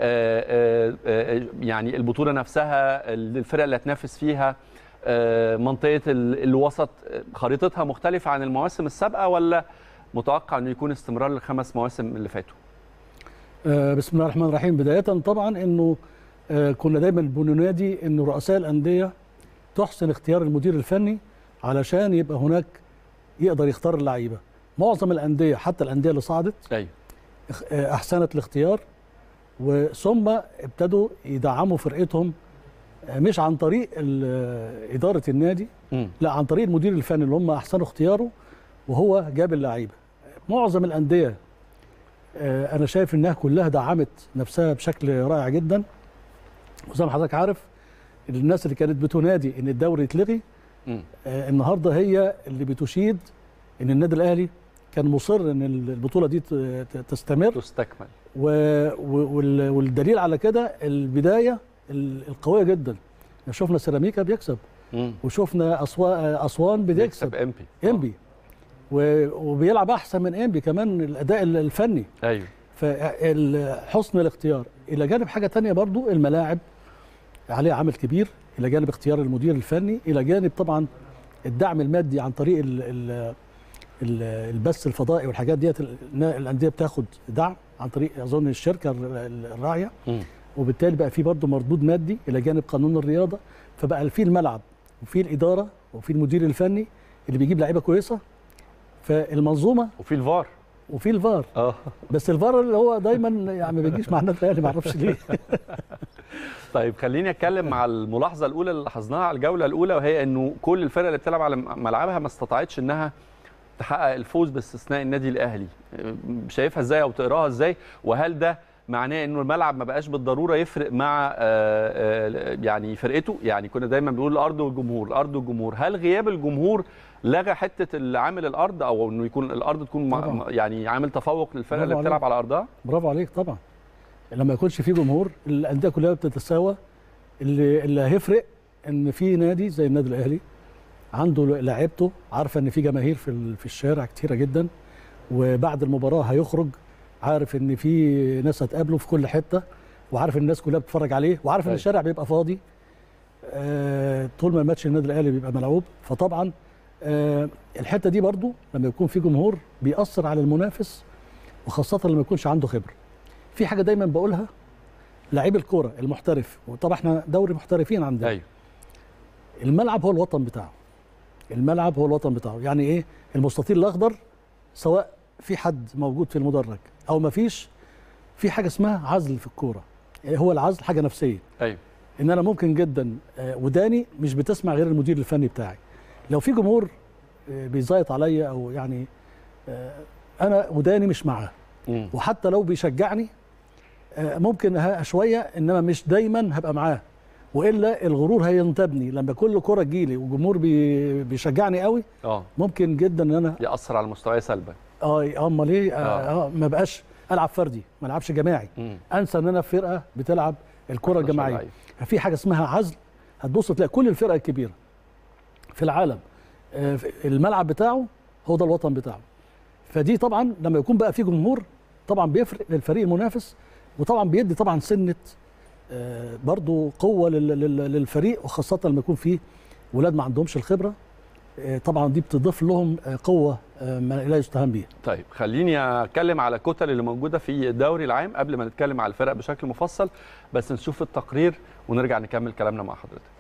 يعني البطوله نفسها الفرق اللي هتنافس فيها منطقه الوسط خريطتها مختلفه عن المواسم السابقه ولا متوقع انه يكون استمرار للخمس مواسم اللي فاتوا آه، بسم الله الرحمن الرحيم بدايه طبعا انه آه، كنا دايما بننادي انه رؤساء الانديه تحسن اختيار المدير الفني علشان يبقى هناك يقدر يختار اللعيبه معظم الانديه حتى الانديه اللي صعدت ايوه اخ- آه، احسنت الاختيار وثم ابتدوا يدعموا فرقتهم آه، مش عن طريق ال- آه، اداره النادي مم. لا عن طريق المدير الفني اللي هم احسنوا اختياره وهو جاب اللعيبه معظم الانديه آه، انا شايف انها كلها دعمت نفسها بشكل رائع جدا وزي ما حضرتك عارف الناس اللي كانت بتنادي ان الدوري يتلغي مم. آه، النهارده هي اللي بتشيد ان النادي الاهلي كان مصر ان البطوله دي ت- ت- تستمر تستكمل و... و- وال- والدليل على كده البدايه ال- القويه جدا شفنا سيراميكا بيكسب مم. وشفنا اسوان اسوان بيكسب امبي انبي و- وبيلعب احسن من انبي كمان الاداء ال- الفني ايوه فحسن الاختيار الى جانب حاجه تانية برضو الملاعب عليها عامل كبير الى جانب اختيار المدير الفني الى جانب طبعا الدعم المادي عن طريق ال ال ال البث الفضائي والحاجات ديت ال- الانديه بتاخد دعم عن طريق اظن الشركه ال- ال- الراعيه مم. وبالتالي بقى في برضه مردود مادي الى جانب قانون الرياضه فبقى في الملعب وفي الاداره وفي المدير الفني اللي بيجيب لعيبه كويسه فالمنظومه وفي الفار وفي الفار اه بس الفار اللي هو دايما يعني ما بيجيش مع النادي الاهلي ما اعرفش ليه طيب خليني اتكلم مع الملاحظه الاولى اللي لاحظناها على الجوله الاولى وهي انه كل الفرق اللي بتلعب على ملعبها ما استطاعتش انها تحقق الفوز باستثناء النادي الاهلي شايفها ازاي او تقراها ازاي وهل ده معناه انه الملعب ما بقاش بالضروره يفرق مع آه، آه، يعني فرقته يعني كنا دايما بنقول الارض والجمهور الارض والجمهور هل غياب الجمهور لغى حته عامل الارض او انه يكون الارض تكون مع- طبعاً. يعني عامل تفوق للفرقه اللي برافو بتلعب عليك. على ارضها برافو عليك طبعا لما يكونش في جمهور الانديه كلها بتتساوى اللي اللي هيفرق ان في نادي زي النادي الاهلي عنده لعيبته عارفه ان في جماهير في ال- في الشارع كتيره جدا وبعد المباراه هيخرج عارف ان في ناس هتقابله في كل حته وعارف ان الناس كلها بتتفرج عليه وعارف ان أيوة. الشارع بيبقى فاضي آه طول ما الماتش النادي الاهلي بيبقى ملعوب فطبعا آه الحته دي برضو لما يكون في جمهور بيأثر على المنافس وخاصه لما يكونش عنده خبره في حاجه دايما بقولها لعيب الكوره المحترف وطبعا احنا دوري محترفين عندنا ايوه الملعب هو الوطن بتاعه الملعب هو الوطن بتاعه يعني ايه المستطيل الاخضر سواء في حد موجود في المدرج او ما فيش في حاجه اسمها عزل في الكوره إيه هو العزل حاجه نفسيه ايوه ان انا ممكن جدا آه، وداني مش بتسمع غير المدير الفني بتاعي لو في جمهور آه، بيزيط عليا او يعني آه، انا وداني مش معاه مم. وحتى لو بيشجعني آه، ممكن ه- شويه انما مش دايما هبقى معاه والا الغرور هينتابني لما كل كره تجيلي وجمهور بي بيشجعني قوي اه ممكن جدا ان انا ياثر على مستواي سلبا اه امال ايه آه. آه. آه ما بقاش العب فردي ما العبش جماعي مم. انسى ان انا في فرقه بتلعب الكره 11 الجماعيه لعيب. في حاجه اسمها عزل هتبص تلاقي كل الفرق الكبيره في العالم آه، الملعب بتاعه هو ده الوطن بتاعه فدي طبعا لما يكون بقى في جمهور طبعا بيفرق للفريق المنافس وطبعا بيدي طبعا سنه آه، برضو قوه لل- لل- للفريق وخاصه لما يكون فيه ولاد ما عندهمش الخبره آه، طبعا دي بتضيف لهم آه، قوه آه، ما لا يستهان بيها طيب خليني اتكلم على الكتل اللي موجوده في الدوري العام قبل ما نتكلم على الفرق بشكل مفصل بس نشوف التقرير ونرجع نكمل كلامنا مع حضرتك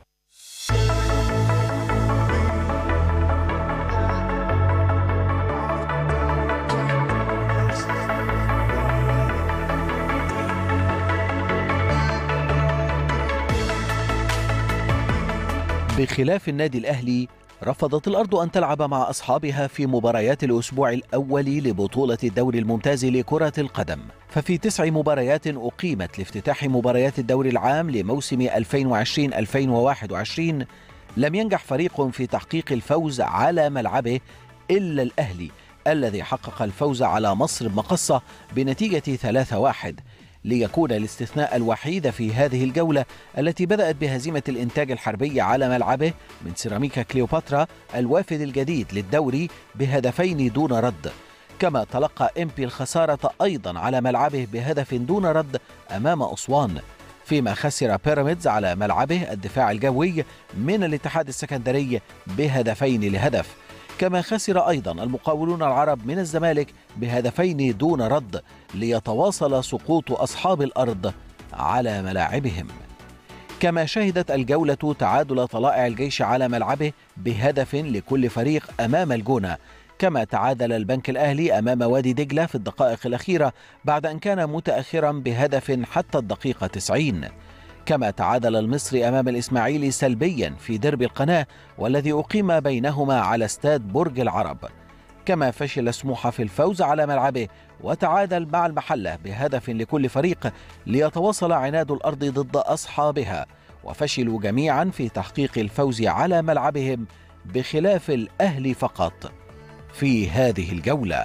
بخلاف النادي الأهلي رفضت الأرض أن تلعب مع أصحابها في مباريات الأسبوع الأول لبطولة الدوري الممتاز لكرة القدم ففي تسع مباريات أقيمت لافتتاح مباريات الدوري العام لموسم 2020-2021 لم ينجح فريق في تحقيق الفوز على ملعبه إلا الأهلي الذي حقق الفوز على مصر مقصة بنتيجة 3-1 ليكون الاستثناء الوحيد في هذه الجولة التي بدأت بهزيمة الإنتاج الحربي على ملعبه من سيراميكا كليوباترا الوافد الجديد للدوري بهدفين دون رد كما تلقى إمبي الخسارة أيضا على ملعبه بهدف دون رد أمام أسوان فيما خسر بيراميدز على ملعبه الدفاع الجوي من الاتحاد السكندري بهدفين لهدف كما خسر أيضا المقاولون العرب من الزمالك بهدفين دون رد ليتواصل سقوط أصحاب الأرض على ملاعبهم كما شهدت الجولة تعادل طلائع الجيش على ملعبه بهدف لكل فريق أمام الجونة كما تعادل البنك الأهلي أمام وادي دجلة في الدقائق الأخيرة بعد أن كان متأخرا بهدف حتى الدقيقة 90 كما تعادل المصري أمام الإسماعيلي سلبيا في درب القناة والذي أقيم بينهما على استاد برج العرب كما فشل سموحة في الفوز على ملعبه وتعادل مع المحلة بهدف لكل فريق ليتواصل عناد الأرض ضد أصحابها وفشلوا جميعا في تحقيق الفوز على ملعبهم بخلاف الأهلي فقط في هذه الجولة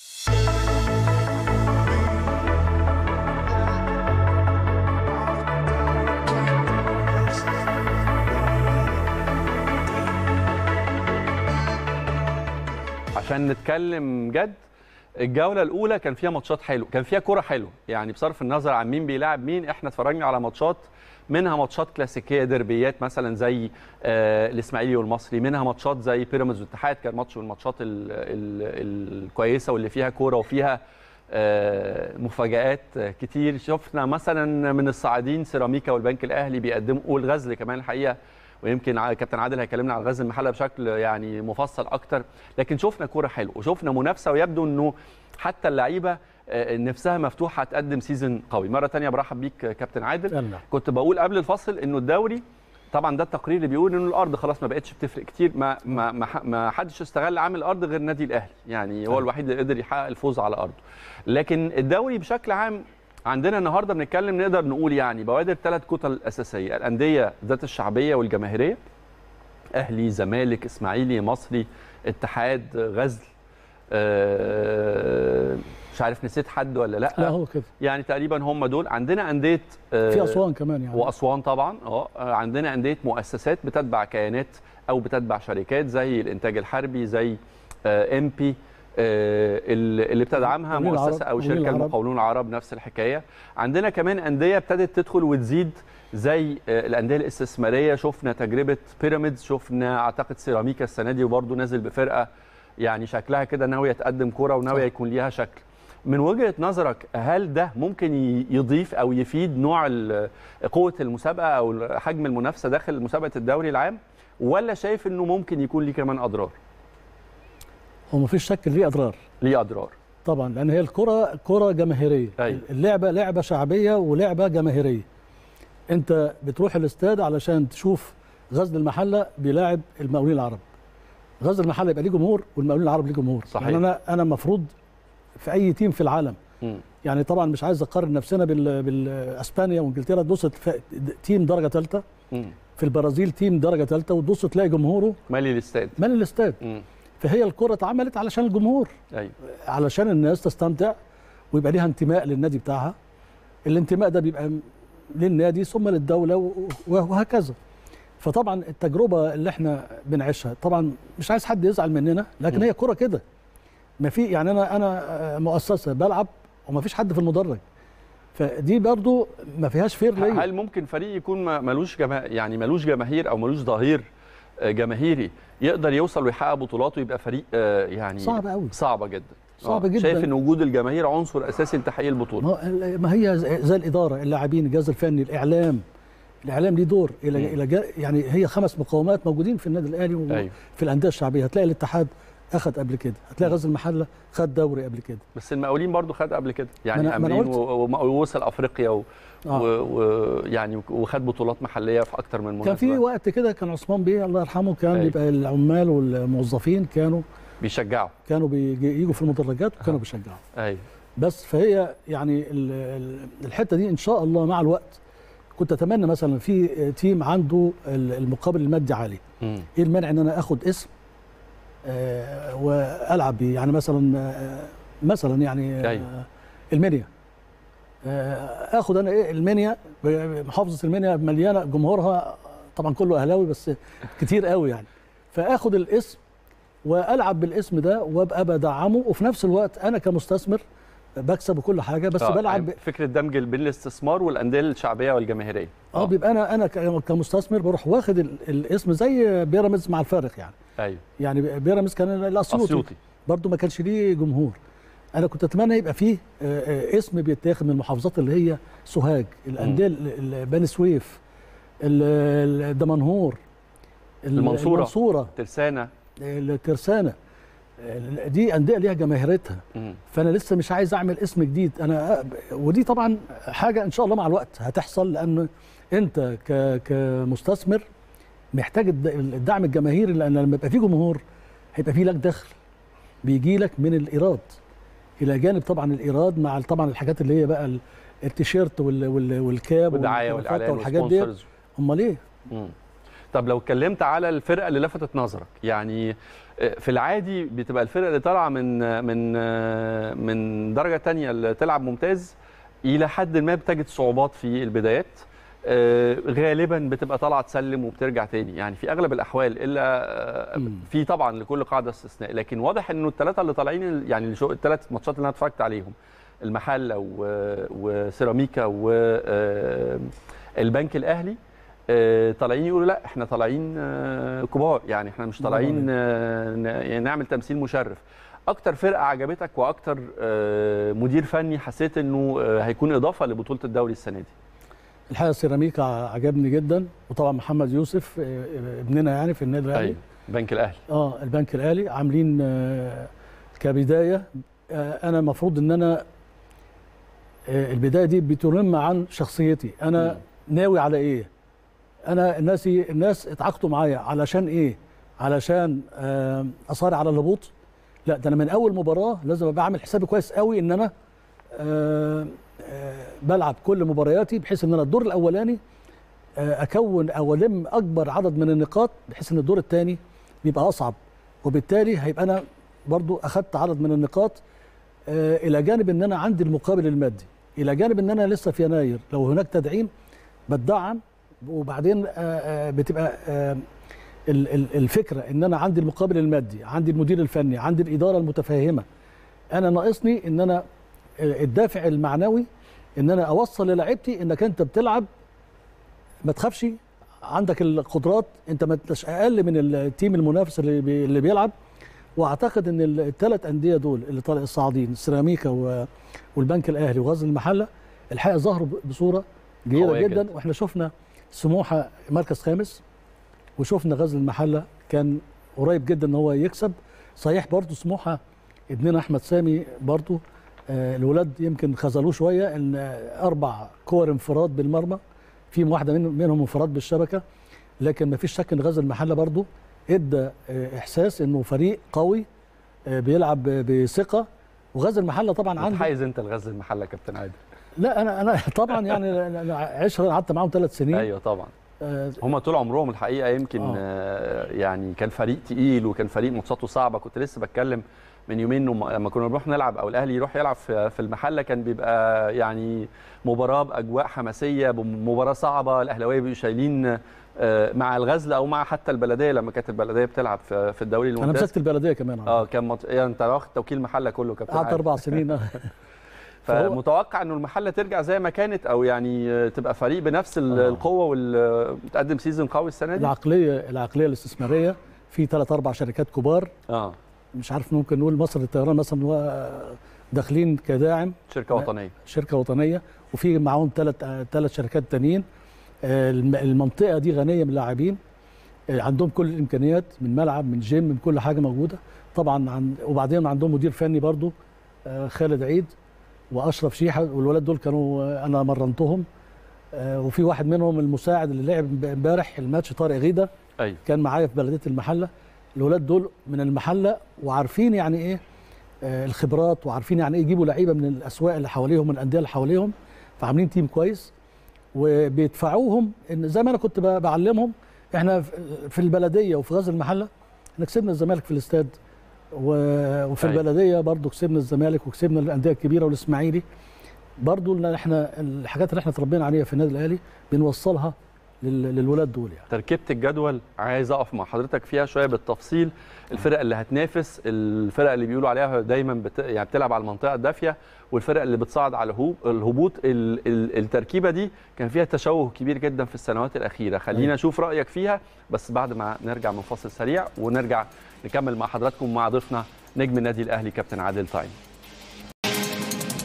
عشان نتكلم جد الجوله الاولى كان فيها ماتشات حلوه كان فيها كوره حلوه يعني بصرف النظر عن مين بيلاعب مين احنا اتفرجنا على ماتشات منها ماتشات كلاسيكيه دربيات مثلا زي آه الاسماعيلي والمصري منها ماتشات زي بيراميدز والاتحاد كان ماتش من الماتشات ال- ال- الكويسه واللي فيها كوره وفيها آه، مفاجآت كتير شفنا مثلا من الصاعدين سيراميكا والبنك الاهلي بيقدموا والغزل كمان الحقيقه ويمكن ع- كابتن عادل هيكلمنا عن غزل المحله بشكل يعني مفصل اكتر لكن شفنا كوره حلوه وشفنا منافسه ويبدو انه حتى اللعيبه آه، نفسها مفتوحه تقدم سيزون قوي مره تانية برحب بيك آه، كابتن عادل يلا. كنت بقول قبل الفصل انه الدوري طبعا ده التقرير اللي بيقول انه الارض خلاص ما بقتش بتفرق كتير ما ما ما, ح- ما حدش استغل عامل الارض غير النادي الاهلي يعني هو أيوة. الوحيد اللي قدر يحقق الفوز على ارضه لكن الدوري بشكل عام عندنا النهارده بنتكلم نقدر نقول يعني بوادر ثلاث كتل اساسيه الانديه ذات الشعبيه والجماهيريه اهلي زمالك اسماعيلي مصري اتحاد غزل آه، مش عارف نسيت حد ولا لا, لا هو كده يعني تقريبا هم دول عندنا انديه آه، في اسوان كمان يعني واسوان طبعا اه عندنا انديه مؤسسات بتتبع كيانات او بتتبع شركات زي الانتاج الحربي زي ام بي اللي بتدعمها مقاولين مؤسسه العرب- او مقاولين شركه العرب. المقاولون العرب نفس الحكايه عندنا كمان انديه ابتدت تدخل وتزيد زي آه، الانديه الاستثماريه شفنا تجربه بيراميدز شفنا اعتقد سيراميكا السنه دي وبرده نازل بفرقه يعني شكلها كده ناويه تقدم كوره وناويه يكون ليها شكل من وجهه نظرك هل ده ممكن ي- يضيف او يفيد نوع ال- قوه المسابقه او حجم المنافسه داخل مسابقه الدوري العام ولا شايف انه ممكن يكون ليه كمان اضرار هو ما فيش شك إن ليه اضرار ليه اضرار طبعا لان هي الكره كره جماهيريه أيوة. اللعبه لعبه شعبيه ولعبه جماهيريه انت بتروح الاستاد علشان تشوف غزل المحله بيلاعب المقاولين العرب غزل المحله يبقى ليه جمهور والمقاولين العرب ليه جمهور صحيح. يعني انا انا المفروض في اي تيم في العالم مم. يعني طبعا مش عايز اقارن نفسنا بال بالاسبانيا وانجلترا تبص تف- تيم درجه ثالثه مم. في البرازيل تيم درجه ثالثه وتبص تلاقي جمهوره مالي الاستاد مال الاستاد مم. فهي الكره اتعملت علشان الجمهور ايوه علشان الناس تستمتع ويبقى ليها انتماء للنادي بتاعها الانتماء ده بيبقى م- للنادي ثم للدوله و- وهكذا فطبعا التجربه اللي احنا بنعيشها طبعا مش عايز حد يزعل مننا لكن م. هي كره كده ما في يعني انا انا آه، مؤسسه بلعب وما فيش حد في المدرج فدي برضو ما فيهاش فير ليا هل ممكن فريق يكون ما- ملوش جما... يعني ملوش جماهير او ملوش ظهير آه، جماهيري يقدر يوصل ويحقق بطولات ويبقى فريق آه، يعني صعب قوي صعبه جدا صعب آه، جدا. شايف ان وجود الجماهير عنصر اساسي لتحقيق البطوله ما ما هي زي زي الاداره اللاعبين الجهاز الفني الاعلام الاعلام ليه دور الى مم. الى جا- يعني هي خمس مقومات موجودين في النادي الاهلي وفي أيوة. الانديه الشعبيه هتلاقي الاتحاد اخذ قبل كده هتلاقي غزل المحله خد دوري قبل كده بس المقاولين برضو خد قبل كده يعني ما أنا- ما أنا امرين قلت. و- وم- ووصل افريقيا و... آه. ويعني وخد بطولات محليه في اكتر من كان في مناسبه وقت كده كان عثمان بيه الله يرحمه كان أيوة. يبقى العمال والموظفين كانوا بيشجعوا كانوا بيجوا في المدرجات وكانوا بيشجعوا ايوه بس فهي يعني ال- ال- الحته دي ان شاء الله مع الوقت كنت اتمنى مثلا في تيم عنده ال- المقابل المادي عالي مم. ايه المانع ان انا اخد اسم آه والعب بيه يعني مثلا آه مثلا يعني أيوة. آه المنيا آه اخد انا ايه المنيا محافظه المنيا مليانه جمهورها طبعا كله اهلاوي بس كتير قوي يعني فاخد الاسم والعب بالاسم ده وابقى بدعمه وفي نفس الوقت انا كمستثمر بكسب وكل حاجه بس آه، بلعب يعني فكره دمج بين الاستثمار والانديه الشعبيه والجماهيريه اه بيبقى انا انا ك- كمستثمر بروح واخد ال- الاسم زي بيراميدز مع الفارق يعني ايوه يعني بيراميدز كان الاسيوطي اسيوطي برضه ما كانش ليه جمهور انا كنت اتمنى يبقى فيه آه، آه، اسم بيتاخد من المحافظات اللي هي سوهاج الانديه ال- ال- بني سويف ال- الدمنهور ال- المنصورة. المنصوره ترسانه الترسانه ال- دي انديه ليها جماهيرتها مم. فانا لسه مش عايز اعمل اسم جديد انا ودي طبعا حاجه ان شاء الله مع الوقت هتحصل لان انت ك كمستثمر محتاج الد- الدعم الجماهيري لان لما يبقى في جمهور هيبقى في لك دخل بيجي لك من الايراد الى جانب طبعا الايراد مع طبعا الحاجات اللي هي بقى ال- التيشيرت وال- وال- والكاب والدعايه والكرافتة والاعلان والحاجات دي والسبونسرز امال ايه مم. طب لو اتكلمت على الفرقه اللي لفتت نظرك يعني آه، في العادي بتبقى الفرقه اللي طالعه من آه، من آه، من درجه تانية اللي تلعب ممتاز الى حد ما بتجد صعوبات في البدايات آه، غالبا بتبقى طالعه تسلم وبترجع تاني يعني في اغلب الاحوال الا آه، مم. في طبعا لكل قاعده استثناء لكن واضح انه الثلاثه اللي طالعين يعني الثلاث ماتشات اللي انا اتفرجت عليهم المحله و- وسيراميكا والبنك الاهلي آه، طالعين يقولوا لا احنا طالعين آه، كبار يعني احنا مش طالعين آه، ن- يعني نعمل تمثيل مشرف اكتر فرقه عجبتك واكتر آه، مدير فني حسيت انه آه، هيكون اضافه لبطوله الدوري السنه دي الحقيقه سيراميكا عجبني جدا وطبعا محمد يوسف آه، آه، ابننا يعني في النادي الاهلي ايوه البنك الاهلي اه البنك الاهلي عاملين آه، كبدايه آه، انا المفروض ان انا آه، البدايه دي بتنم عن شخصيتي انا ناوي على ايه انا الناس الناس اتعاقدوا معايا علشان ايه علشان آه، اصارع على الهبوط لا ده انا من اول مباراه لازم ابقى عامل حسابي كويس قوي ان انا آه، آه، بلعب كل مبارياتي بحيث ان انا الدور الاولاني آه، اكون او الم اكبر عدد من النقاط بحيث ان الدور الثاني بيبقى اصعب وبالتالي هيبقى انا برضو اخدت عدد من النقاط آه، الى جانب ان انا عندي المقابل المادي الى جانب ان انا لسه في يناير لو هناك تدعيم بتدعم وبعدين آه، آه، بتبقى آه، ال- ال- الفكره ان انا عندي المقابل المادي عندي المدير الفني عندي الاداره المتفهمه انا ناقصني ان انا آه، الدافع المعنوي ان انا اوصل للاعيبتي انك انت بتلعب ما تخافش عندك القدرات انت ما انتش اقل من التيم المنافس اللي بي اللي بيلعب واعتقد ان الثلاث انديه دول اللي طالع الصاعدين سيراميكا و- والبنك الاهلي وغزل المحله الحقيقه ظهروا ب- بصوره جيده قوية جدا جدا. واحنا شفنا سموحه مركز خامس وشفنا غزل المحله كان قريب جدا ان هو يكسب صحيح برضو سموحه ابننا احمد سامي برضو آه، الولاد يمكن خذلوه شويه ان آه، اربع كور انفراد بالمرمى في واحده من- منهم انفراد بالشبكه لكن ما فيش شك ان غزل المحله برضو ادى آه، احساس انه فريق قوي آه، بيلعب ب- بثقه وغزل المحله طبعا عنده متحيز انت لغزل المحله يا كابتن عادل لا انا انا طبعا يعني أنا عشرة قعدت معاهم ثلاث سنين ايوه طبعا آه، هم طول عمرهم الحقيقه يمكن آه. آه. يعني كان فريق تقيل وكان فريق ماتشاته صعبه كنت لسه بتكلم من يومين إنه لما كنا بنروح نلعب او الاهلي يروح يلعب في في المحله كان بيبقى يعني مباراه باجواء حماسيه مباراه صعبه الاهلاويه بيبقوا شايلين آه، مع الغزل او مع حتى البلديه لما كانت البلديه بتلعب في في الدوري انا الممتاز مسكت البلديه كمان اه كان مط... يعني انت واخد توكيل المحله كله كابتن قعدت عادل. اربع سنين فهو- فمتوقع انه المحله ترجع زي ما كانت او يعني تبقى فريق بنفس ال- آه. القوه وتقدم سيزون قوي السنه دي العقليه العقليه الاستثماريه في ثلاث اربع شركات كبار اه مش عارف ممكن نقول مصر للطيران مثلا هو داخلين كداعم شركه وطنيه شركه وطنيه وفي معاهم ثلاث ثلاث شركات تانيين آه، الم- المنطقه دي غنيه من لاعبين آه، عندهم كل الامكانيات من ملعب من جيم من كل حاجه موجوده طبعا عن وبعدين عندهم مدير فني برضو آه، خالد عيد واشرف شيحه والولاد دول كانوا آه، انا مرنتهم آه، وفي واحد منهم المساعد اللي لعب امبارح الماتش طارق غيده ايوه كان معايا في بلديه المحله الولاد دول من المحله وعارفين يعني ايه آه، الخبرات وعارفين يعني ايه يجيبوا لعيبه من الاسواق اللي حواليهم من الانديه اللي حواليهم فعاملين تيم كويس وبيدفعوهم ان زي ما انا كنت ب- بعلمهم احنا في- في البلديه وفي غزل المحله احنا كسبنا الزمالك في الاستاد و- وفي أيوة. البلديه برضو كسبنا الزمالك وكسبنا الانديه الكبيره والاسماعيلي برضو ان احنا الحاجات اللي احنا اتربينا عليها في النادي الاهلي بنوصلها لل- للولاد دول يعني تركيبه الجدول عايز اقف مع حضرتك فيها شويه بالتفصيل الفرق اللي هتنافس الفرق اللي بيقولوا عليها دايما بت... يعني بتلعب على المنطقه الدافيه والفرق اللي بتصعد على الهو- الهبوط ال... ال... التركيبه دي كان فيها تشوه كبير جدا في السنوات الاخيره خلينا أيوة. نشوف رايك فيها بس بعد ما نرجع من فاصل سريع ونرجع نكمل مع حضراتكم مع ضيفنا نجم النادي الاهلي كابتن عادل طايم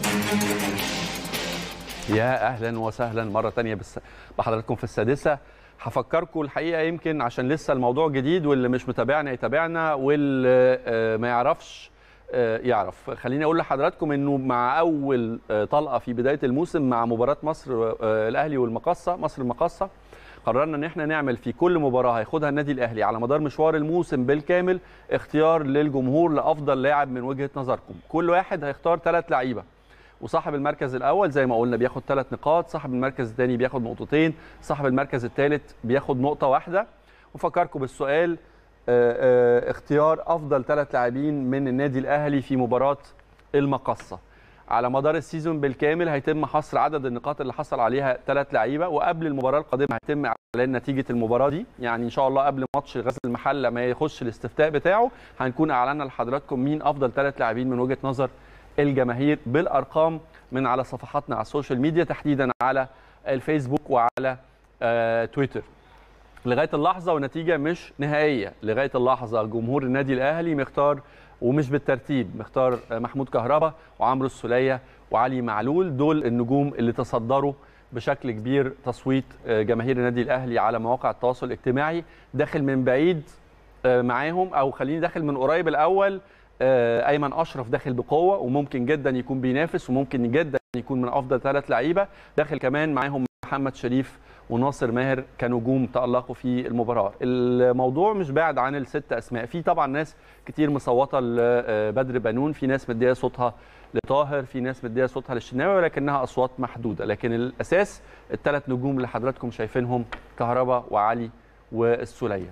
يا اهلا وسهلا مره تانية بس بحضراتكم في السادسه هفكركم الحقيقه يمكن عشان لسه الموضوع جديد واللي مش متابعنا يتابعنا واللي آه، ما يعرفش آه، يعرف خليني اقول لحضراتكم انه مع اول آه، طلقه في بدايه الموسم مع مباراه مصر آه، الاهلي والمقصه مصر المقصه قررنا ان احنا نعمل في كل مباراه هياخدها النادي الاهلي على مدار مشوار الموسم بالكامل اختيار للجمهور لافضل لاعب من وجهه نظركم كل واحد هيختار ثلاث لعيبه وصاحب المركز الاول زي ما قلنا بياخد ثلاث نقاط صاحب المركز الثاني بياخد نقطتين صاحب المركز الثالث بياخد نقطه واحده وفكركم بالسؤال آه، آه، اختيار افضل ثلاث لاعبين من النادي الاهلي في مباراه المقصه على مدار السيزون بالكامل هيتم حصر عدد النقاط اللي حصل عليها ثلاث لعيبه وقبل المباراه القادمه هيتم اعلان نتيجه المباراه دي يعني ان شاء الله قبل ماتش غزل المحله ما يخش الاستفتاء بتاعه هنكون اعلنا لحضراتكم مين افضل ثلاث لاعبين من وجهه نظر الجماهير بالارقام من على صفحاتنا على السوشيال ميديا تحديدا على الفيسبوك وعلى آه تويتر لغايه اللحظه ونتيجه مش نهائيه لغايه اللحظه جمهور النادي الاهلي مختار ومش بالترتيب مختار محمود كهربا وعمرو السوليه وعلي معلول دول النجوم اللي تصدروا بشكل كبير تصويت آه، جماهير النادي الاهلي على مواقع التواصل الاجتماعي داخل من بعيد آه، معاهم او خليني داخل من قريب الاول آه، ايمن اشرف داخل بقوه وممكن جدا يكون بينافس وممكن جدا يكون من افضل ثلاث لعيبه داخل كمان معاهم محمد شريف وناصر ماهر كنجوم تألقوا في المباراة الموضوع مش بعد عن الست أسماء في طبعا ناس كتير مصوتة لبدر بنون في ناس مدية صوتها لطاهر في ناس مدية صوتها للشناوي ولكنها أصوات محدودة لكن الأساس الثلاث نجوم اللي حضراتكم شايفينهم كهربا وعلي والسولية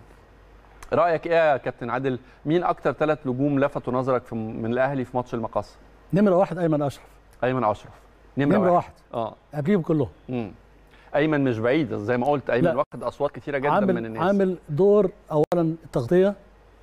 رأيك إيه يا كابتن عادل مين أكتر ثلاث نجوم لفتوا نظرك في من الأهلي في ماتش المقاصة نمره واحد ايمن اشرف أيمن أشرف نمره, نمرة واحد اه قبليهم كلهم مم. ايمن مش بعيد زي ما قلت ايمن لا. واخد اصوات كتيره جدا عامل من الناس عامل دور اولا التغطيه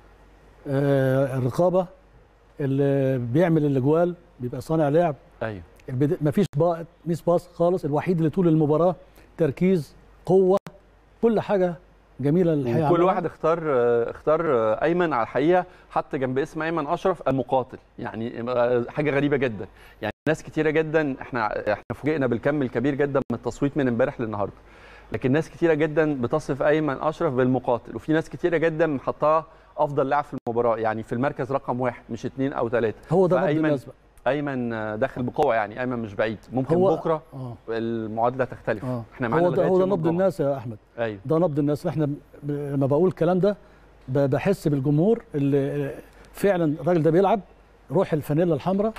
آه الرقابه اللي بيعمل الاجوال بيبقى صانع لعب ايوه البد... مفيش با... ميس باس خالص الوحيد اللي طول المباراه تركيز قوه كل حاجه جميله الحقيقه كل عملها. واحد اختار آه، اختار آه، ايمن على الحقيقه حط جنب اسم ايمن اشرف المقاتل يعني آه، حاجه غريبه جدا يعني ناس كتيره جدا احنا احنا فوجئنا بالكم الكبير جدا من التصويت من امبارح للنهارده لكن ناس كتيره جدا بتصف ايمن اشرف بالمقاتل وفي ناس كتيره جدا محطاه افضل لاعب في المباراه يعني في المركز رقم واحد مش اثنين او ثلاثه هو ده نبض فأيمن الناس بقى ايمن آه، داخل بقوه يعني ايمن مش بعيد ممكن هو- بكره اه المعادله تختلف اه احنا معانا هو ده لغاية هو ده يوم نبض الجمعة. الناس يا احمد ايوه ده نبض الناس احنا ب- لما بقول الكلام ده ب- بحس بالجمهور اللي فعلا الراجل ده بيلعب روح الفانيلا الحمراء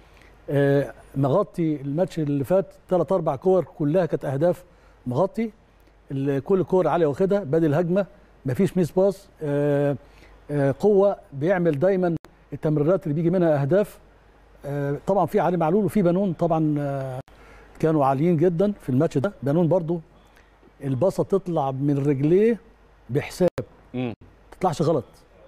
آه، مغطي الماتش اللي فات ثلاث اربع كور كلها كانت اهداف مغطي ال- كل كور عاليه واخدها بادي الهجمه مفيش ميس باس آه، آه، قوه بيعمل دايما التمريرات اللي بيجي منها اهداف آه، طبعا في علي معلول وفي بنون طبعا آه، كانوا عاليين جدا في الماتش ده بنون برضو الباصه تطلع من رجليه بحساب مم. تطلعش غلط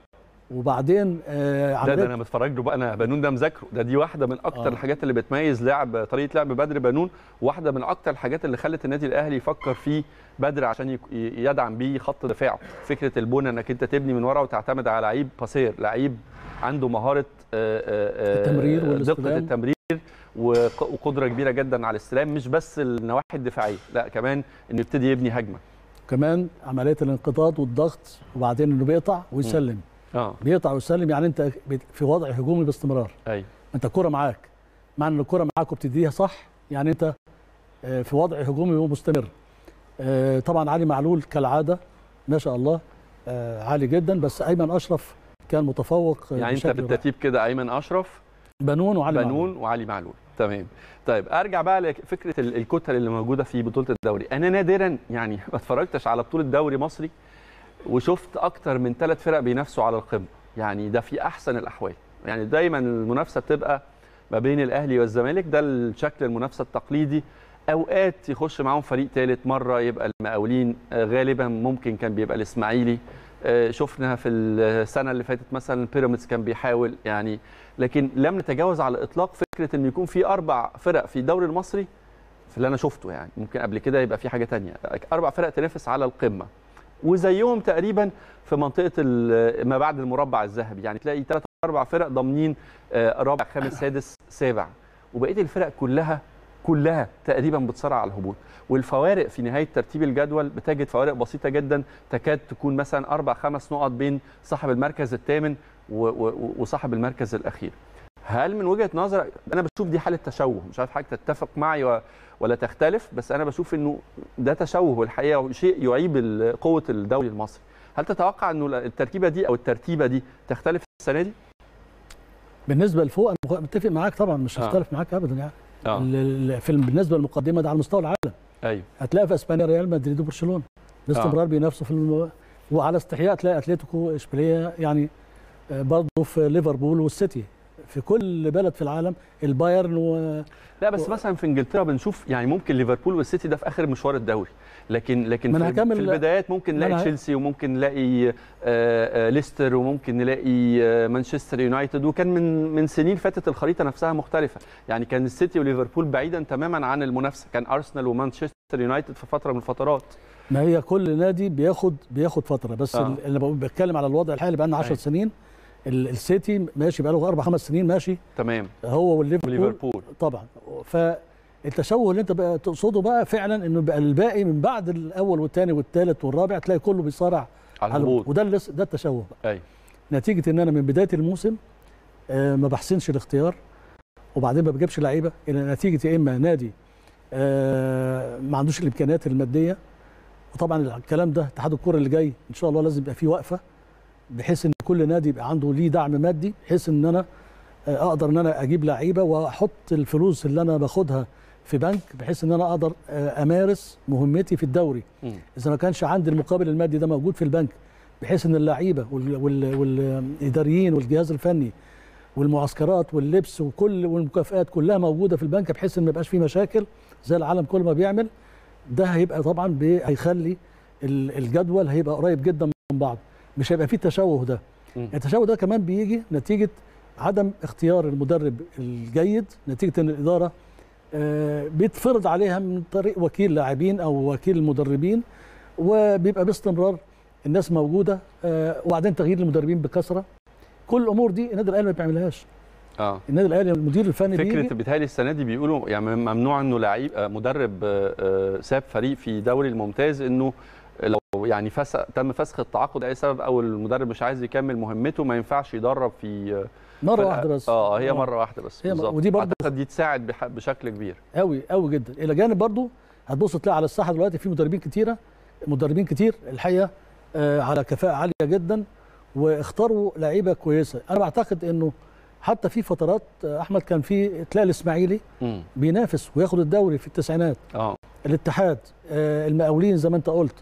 وبعدين آه ده, ده عملية انا متفرج له بقى انا بنون ده مذاكره ده دي واحده من اكتر آه. الحاجات اللي بتميز لعب طريقه لعب بدر بنون واحده من اكتر الحاجات اللي خلت النادي الاهلي يفكر في بدر عشان يك- ي- يدعم بيه خط دفاعه فكره البنى انك انت تبني من ورا وتعتمد على لعيب باسير لعيب عنده مهاره آه، آه، آه، التمرير دقه والاستلام. التمرير وق- وقدره كبيره جدا على الاستلام مش بس النواحي الدفاعيه لا كمان انه يبتدي يبني هجمه كمان عمليه الانقضاض والضغط وبعدين انه بيقطع ويسلم اه بيقطع ويسلم يعني انت بت- في وضع هجومي باستمرار ايوه انت الكره معاك معنى ان الكره معاك وبتديها صح يعني انت آه، في وضع هجومي ومستمر آه، طبعا علي معلول كالعاده ما شاء الله آه، عالي جدا بس ايمن اشرف كان متفوق آه، يعني انت بشكل رائع. بالترتيب كده ايمن اشرف بنون وعلي معلول. بنون وعلي معلول تمام طيب ارجع بقى لفكره ال- الكتل اللي موجوده في بطوله الدوري انا نادرا يعني ما اتفرجتش على بطوله دوري مصري وشفت اكتر من ثلاث فرق بينافسوا على القمه يعني ده في احسن الاحوال يعني دايما المنافسه بتبقى ما بين الاهلي والزمالك ده الشكل المنافسه التقليدي اوقات يخش معاهم فريق ثالث مره يبقى المقاولين آه، غالبا ممكن كان بيبقى الاسماعيلي آه، شفنا في السنه اللي فاتت مثلا بيراميدز كان بيحاول يعني لكن لم نتجاوز على الاطلاق فكره ان يكون في اربع فرق في الدوري المصري في اللي انا شفته يعني ممكن قبل كده يبقى في حاجه تانية اربع فرق تنافس على القمه وزيهم تقريبا في منطقه ال- ما بعد المربع الذهبي يعني تلاقي ثلاث اربع فرق ضامنين آه، رابع خامس سادس سابع وبقيه الفرق كلها كلها تقريبا بتصارع على الهبوط والفوارق في نهايه ترتيب الجدول بتجد فوارق بسيطه جدا تكاد تكون مثلا اربع خمس نقط بين صاحب المركز الثامن و- و- وصاحب المركز الاخير هل من وجهه نظرك انا بشوف دي حاله تشوه مش عارف حضرتك تتفق معي و- ولا تختلف بس انا بشوف انه ده تشوه والحقيقه شيء يعيب ال- قوه الدوري المصري هل تتوقع انه التركيبه دي او الترتيبه دي تختلف السنه دي بالنسبه لفوق انا متفق معاك طبعا مش آه. هختلف معاك ابدا يعني اه ال- ال- في بالنسبه للمقدمه ده على مستوى العالم ايوه هتلاقي في اسبانيا ريال مدريد وبرشلونه باستمرار بينافسوا في الم... وعلى استحياء تلاقي اتلتيكو اشبيليه يعني آه، برضه في ليفربول والسيتي في كل بلد في العالم البايرن و... لا بس مثلا في انجلترا بنشوف يعني ممكن ليفربول والسيتي ده في اخر مشوار الدوري لكن لكن ما أنا في, هكمل- في البدايات ممكن ما نلاقي أنا ه- تشيلسي وممكن نلاقي آه، آه، ليستر وممكن نلاقي آه، مانشستر يونايتد وكان من من سنين فاتت الخريطه نفسها مختلفه يعني كان السيتي وليفربول بعيدا تماما عن المنافسه كان ارسنال ومانشستر يونايتد في فتره من الفترات ما هي كل نادي بياخد بياخد فتره بس آه. آه. انا بقول- بتكلم على الوضع الحالي بقى لنا 10 أيوة. سنين ال- السيتي ماشي بقى له اربع خمس سنين ماشي تمام هو والليفربول وليفربول طبعا فالتشوه اللي انت بقى تقصده بقى فعلا انه بقى الباقي من بعد الاول والثاني والثالث والرابع تلاقي كله بيصارع على على الهبوط وده اللي ده التشوه بقى ايوه نتيجه ان انا من بدايه الموسم آه، ما بحسنش الاختيار وبعدين ما بجيبش لعيبه الى نتيجه يا اما نادي آه، ما عندوش الامكانيات الماديه وطبعا الكلام ده اتحاد الكره اللي جاي ان شاء الله لازم يبقى فيه وقفه بحيث ان كل نادي يبقى عنده ليه دعم مادي بحيث ان انا آه، اقدر ان انا اجيب لعيبه واحط الفلوس اللي انا باخدها في بنك بحيث ان انا اقدر آه، امارس مهمتي في الدوري مم. اذا ما كانش عندي المقابل المادي ده موجود في البنك بحيث ان اللعيبه وال- وال- والاداريين والجهاز الفني والمعسكرات واللبس وكل والمكافئات كلها موجوده في البنك بحيث ان ما يبقاش في مشاكل زي العالم كل ما بيعمل ده هيبقى طبعا بي- هيخلي ال- الجدول هيبقى قريب جدا من بعض مش هيبقى فيه التشوه ده مم. التشوه ده كمان بيجي نتيجه عدم اختيار المدرب الجيد نتيجه ان الاداره آه، بيتفرض عليها من طريق وكيل لاعبين او وكيل المدربين وبيبقى باستمرار الناس موجوده آه، وبعدين تغيير المدربين بكثره كل الامور دي النادي الاهلي ما بيعملهاش اه النادي الاهلي المدير الفني فكره بيجي بيتهيألي السنه دي بيقولوا يعني ممنوع انه لعيب آه، مدرب آه، آه، ساب فريق في دوري الممتاز انه لو يعني فسخ تم فسخ التعاقد اي سبب او المدرب مش عايز يكمل مهمته ما ينفعش يدرب في آه، مره فرقة- واحده بس اه هي مره واحده بس هي مر- بالظبط ودي برضو- اعتقد دي تساعد بح- بشكل كبير قوي قوي جدا الى جانب برضو هتبص تلاقي على الساحه دلوقتي في مدربين كتيره مدربين كتير الحقيقه آه، على كفاءه عاليه جدا واختاروا لعيبه كويسه انا بعتقد انه حتى في فترات آه، احمد كان في تلاقي الاسماعيلي امم بينافس وياخد الدوري في التسعينات اه الاتحاد آه، المقاولين زي ما انت قلت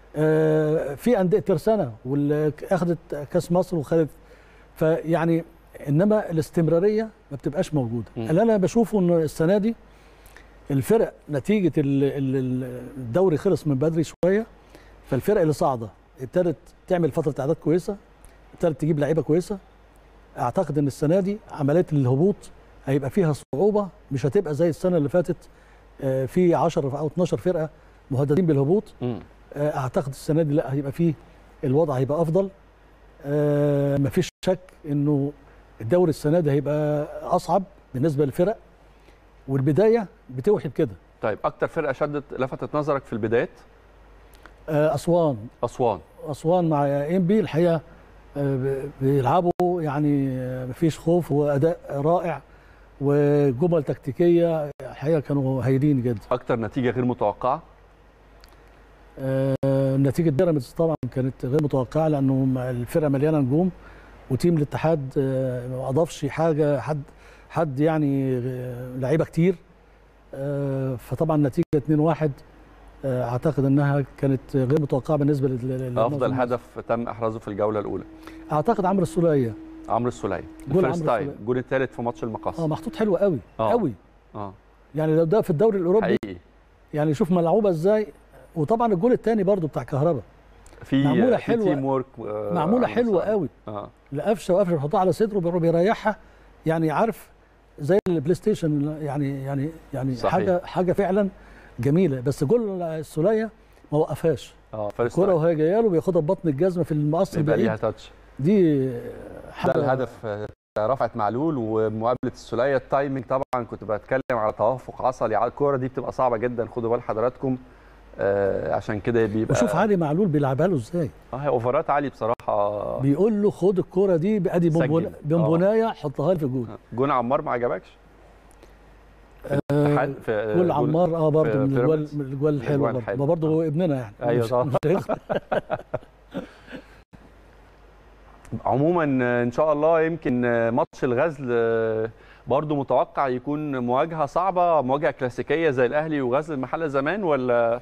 آه، في انديه ترسانه واللي اخذت كاس مصر وخدت فيعني انما الاستمراريه ما بتبقاش موجوده مم. اللي انا بشوفه ان السنه دي الفرق نتيجه ال- ال- ال- الدوري خلص من بدري شويه فالفرق اللي صاعده ابتدت تعمل فتره اعداد كويسه ابتدت تجيب لعيبه كويسه اعتقد ان السنه دي عمليه الهبوط هيبقى فيها صعوبه مش هتبقى زي السنه اللي فاتت آه، في 10 او 12 فرقه مهددين بالهبوط امم آه، اعتقد السنه دي لا هيبقى فيه الوضع هيبقى افضل آه، مفيش شك انه الدوري السنه دي هيبقى اصعب بالنسبه للفرق والبدايه بتوحي بكده طيب اكتر فرقه شدت لفتت نظرك في البدايات آه، اسوان اسوان اسوان مع ام بي الحقيقه آه، ب- بيلعبوا يعني آه، مفيش خوف واداء رائع وجمل تكتيكيه الحقيقه كانوا هايلين جدا اكتر نتيجه غير متوقعه آه، نتيجه بيراميدز طبعا كانت غير متوقعه لانه م- الفرقه مليانه نجوم وتيم الاتحاد آه، ما اضافش حاجه حد حد يعني آه، لعيبه كتير آه، فطبعا نتيجه 2-1 آه، اعتقد انها كانت غير متوقعه بالنسبه لل- لل- افضل للمنظومة. هدف تم احرازه في الجوله الاولى اعتقد عمرو السوليه عمرو السوليه جول الفيرست عمرو تايم السولية. الجول الثالث في ماتش المقص اه محطوط حلو قوي آه. قوي اه يعني لو ده في الدوري الاوروبي حقيقي يعني شوف ملعوبه ازاي وطبعا الجول الثاني برضو بتاع كهربا في معمولة في حلوة. تيم وورك آه، معموله عمرو حلوه السولية. قوي اه لقفشه وقفشه بيحطها على صدره بيروح بيريحها يعني عارف زي البلاي ستيشن يعني يعني يعني صحيح. حاجه حاجه فعلا جميله بس جول السوليه ما وقفهاش اه فيرست الكره تايم وهي جايه له بياخدها ببطن الجزمه في المقص يبقى ليها البعيد تاتش دي ده حاجه الهدف آه، رفعت معلول ومقابله السوليه التايمنج طبعا كنت بتكلم على توافق عصلي على الكوره دي بتبقى صعبه جدا خدوا بال حضراتكم آه عشان كده بيبقى وشوف علي معلول بيلعبها له ازاي اه هي اوفرات علي بصراحه بيقول له خد الكوره دي ادي سجل. بونبون- بونبونايه حطها لي في الجول جون عمار ما عجبكش؟ في الاتحاد- في جول عمار اه برضه في من الجوال بيراميدز. من الجوال الحلو الأجوال برضه الحلوة. ما برضه هو ابننا يعني أيوة مش- طبعا. مش هيخسر. عموما ان شاء الله يمكن ماتش الغزل برضو متوقع يكون مواجهه صعبه مواجهه كلاسيكيه زي الاهلي وغزل المحله زمان ولا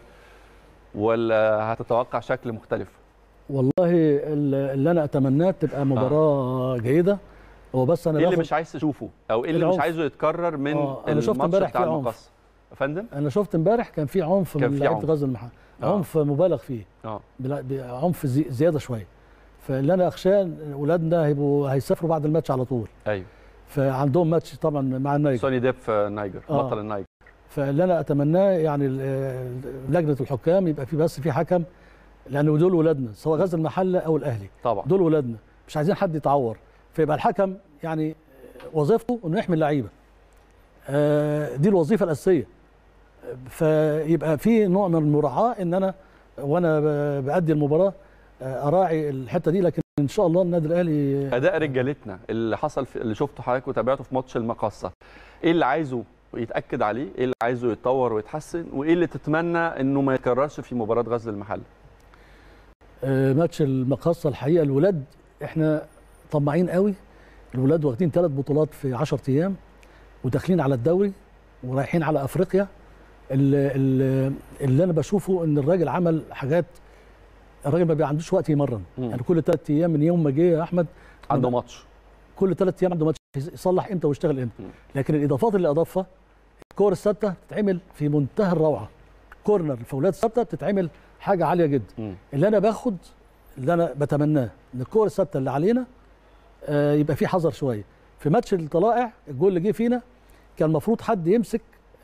ولا هتتوقع شكل مختلف والله ال- اللي انا اتمناه تبقى مباراه جيده هو بس انا ايه اللي باخد مش عايز تشوفه او ايه اللي مش العنف. عايزه يتكرر من آه، أنا شفت الماتش امبارح بتاع في عنف. المقص يا فندم انا شفت امبارح كان في عنف كان من في لعيبه عنف. غزل المحله آه. عنف مبالغ فيه اه بلا- ب- عنف زي- زياده شويه فاللي انا اخشاه إن اولادنا هيبقوا هيسافروا بعد الماتش على طول ايوه فعندهم ماتش طبعا مع النيجر سوني ديب في النيجر آه. بطل النيجر فاللي انا اتمناه يعني ال- ال- لجنه الحكام يبقى في بس في حكم لان دول ولادنا سواء غزل المحله او الاهلي طبعا دول ولادنا مش عايزين حد يتعور فيبقى الحكم يعني وظيفته انه يحمي اللعيبه آه، دي الوظيفه الاساسيه فيبقى في نوع من المراعاه ان انا وانا ب- بادي المباراه آه، اراعي الحته دي لكن ان شاء الله النادي الاهلي اداء رجالتنا اللي حصل في اللي شفته حضرتك وتابعته في ماتش المقصه ايه اللي عايزه يتاكد عليه ايه اللي عايزه يتطور ويتحسن وايه اللي تتمنى انه ما يكررش في مباراه غزل المحله آه، ماتش المقصه الحقيقه الولاد احنا طماعين قوي الولاد واخدين ثلاث بطولات في 10 ايام وداخلين على الدوري ورايحين على افريقيا اللي, اللي, اللي انا بشوفه ان الراجل عمل حاجات الراجل ما بي- عندوش وقت يمرن مم. يعني كل ثلاث ايام من يوم ما جه يا احمد عنده ماتش كل ثلاث ايام عنده ماتش يصلح امتى ويشتغل امتى مم. لكن الاضافات اللي اضافها الكور الثابته بتتعمل في منتهى الروعه كورنر الفاولات الثابته بتتعمل حاجه عاليه جدا مم. اللي انا باخد اللي انا بتمناه ان الكور الثابته اللي علينا آه، يبقى في حذر شويه في ماتش الطلائع الجول اللي جه فينا كان المفروض حد يمسك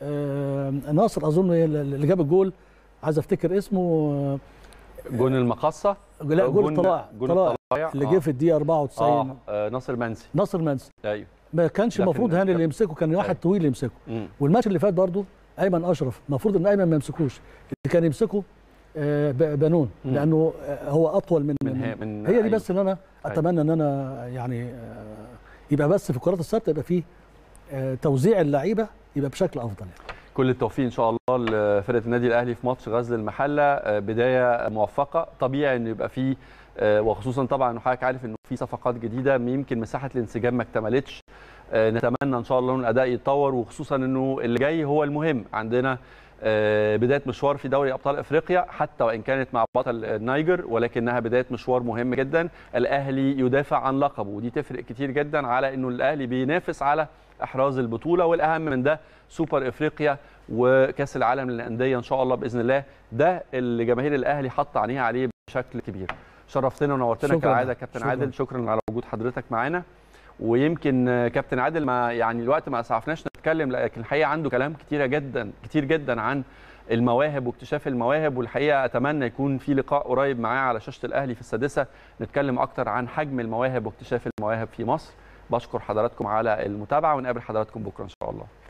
آه، ناصر اظن اللي جاب الجول عايز افتكر اسمه آه، جون المقصه لا جول الطلائع جون طلائع الطلائع اللي آه. جه في الدقيقه 94 آه. آه ناصر منسي ناصر منسي ايوه ما كانش ده في المفروض النهاية. هاني اللي يمسكه كان واحد أيوة. طويل يمسكه مم. والماتش اللي فات برضو ايمن اشرف المفروض ان ايمن ما يمسكوش اللي كان يمسكه آه، ب- بنون مم. لانه آه، هو اطول من من هي من هي دي أيوة. بس اللي انا اتمنى ان انا يعني آه، يبقى بس في الكرات الثابته يبقى فيه آه، توزيع اللعيبه يبقى بشكل افضل يعني. كل التوفيق ان شاء الله لفرقه النادي الاهلي في ماتش غزل المحله آه، بدايه موفقه طبيعي ان يبقى فيه آه، وخصوصا طبعا انه حضرتك عارف انه في صفقات جديده يمكن مساحه الانسجام ما اكتملتش آه، نتمنى ان شاء الله ان الاداء يتطور وخصوصا انه اللي جاي هو المهم عندنا آه، بدايه مشوار في دوري ابطال افريقيا حتى وان كانت مع بطل النيجر ولكنها بدايه مشوار مهم جدا الاهلي يدافع عن لقبه ودي تفرق كتير جدا على انه الاهلي بينافس على احراز البطوله والاهم من ده سوبر افريقيا وكاس العالم للانديه ان شاء الله باذن الله ده اللي جماهير الاهلي حاطه عينيها عليه بشكل كبير شرفتنا ونورتنا شكراً. كالعاده كابتن شكراً. عادل شكرا على وجود حضرتك معانا ويمكن آه، كابتن عادل ما يعني الوقت ما اسعفناش نتكلم لكن الحقيقه عنده كلام كتيره جدا كتير جدا عن المواهب واكتشاف المواهب والحقيقه اتمنى يكون في لقاء قريب معاه على شاشه الاهلي في السادسه نتكلم اكتر عن حجم المواهب واكتشاف المواهب في مصر بشكر حضراتكم على المتابعه ونقابل حضراتكم بكره ان شاء الله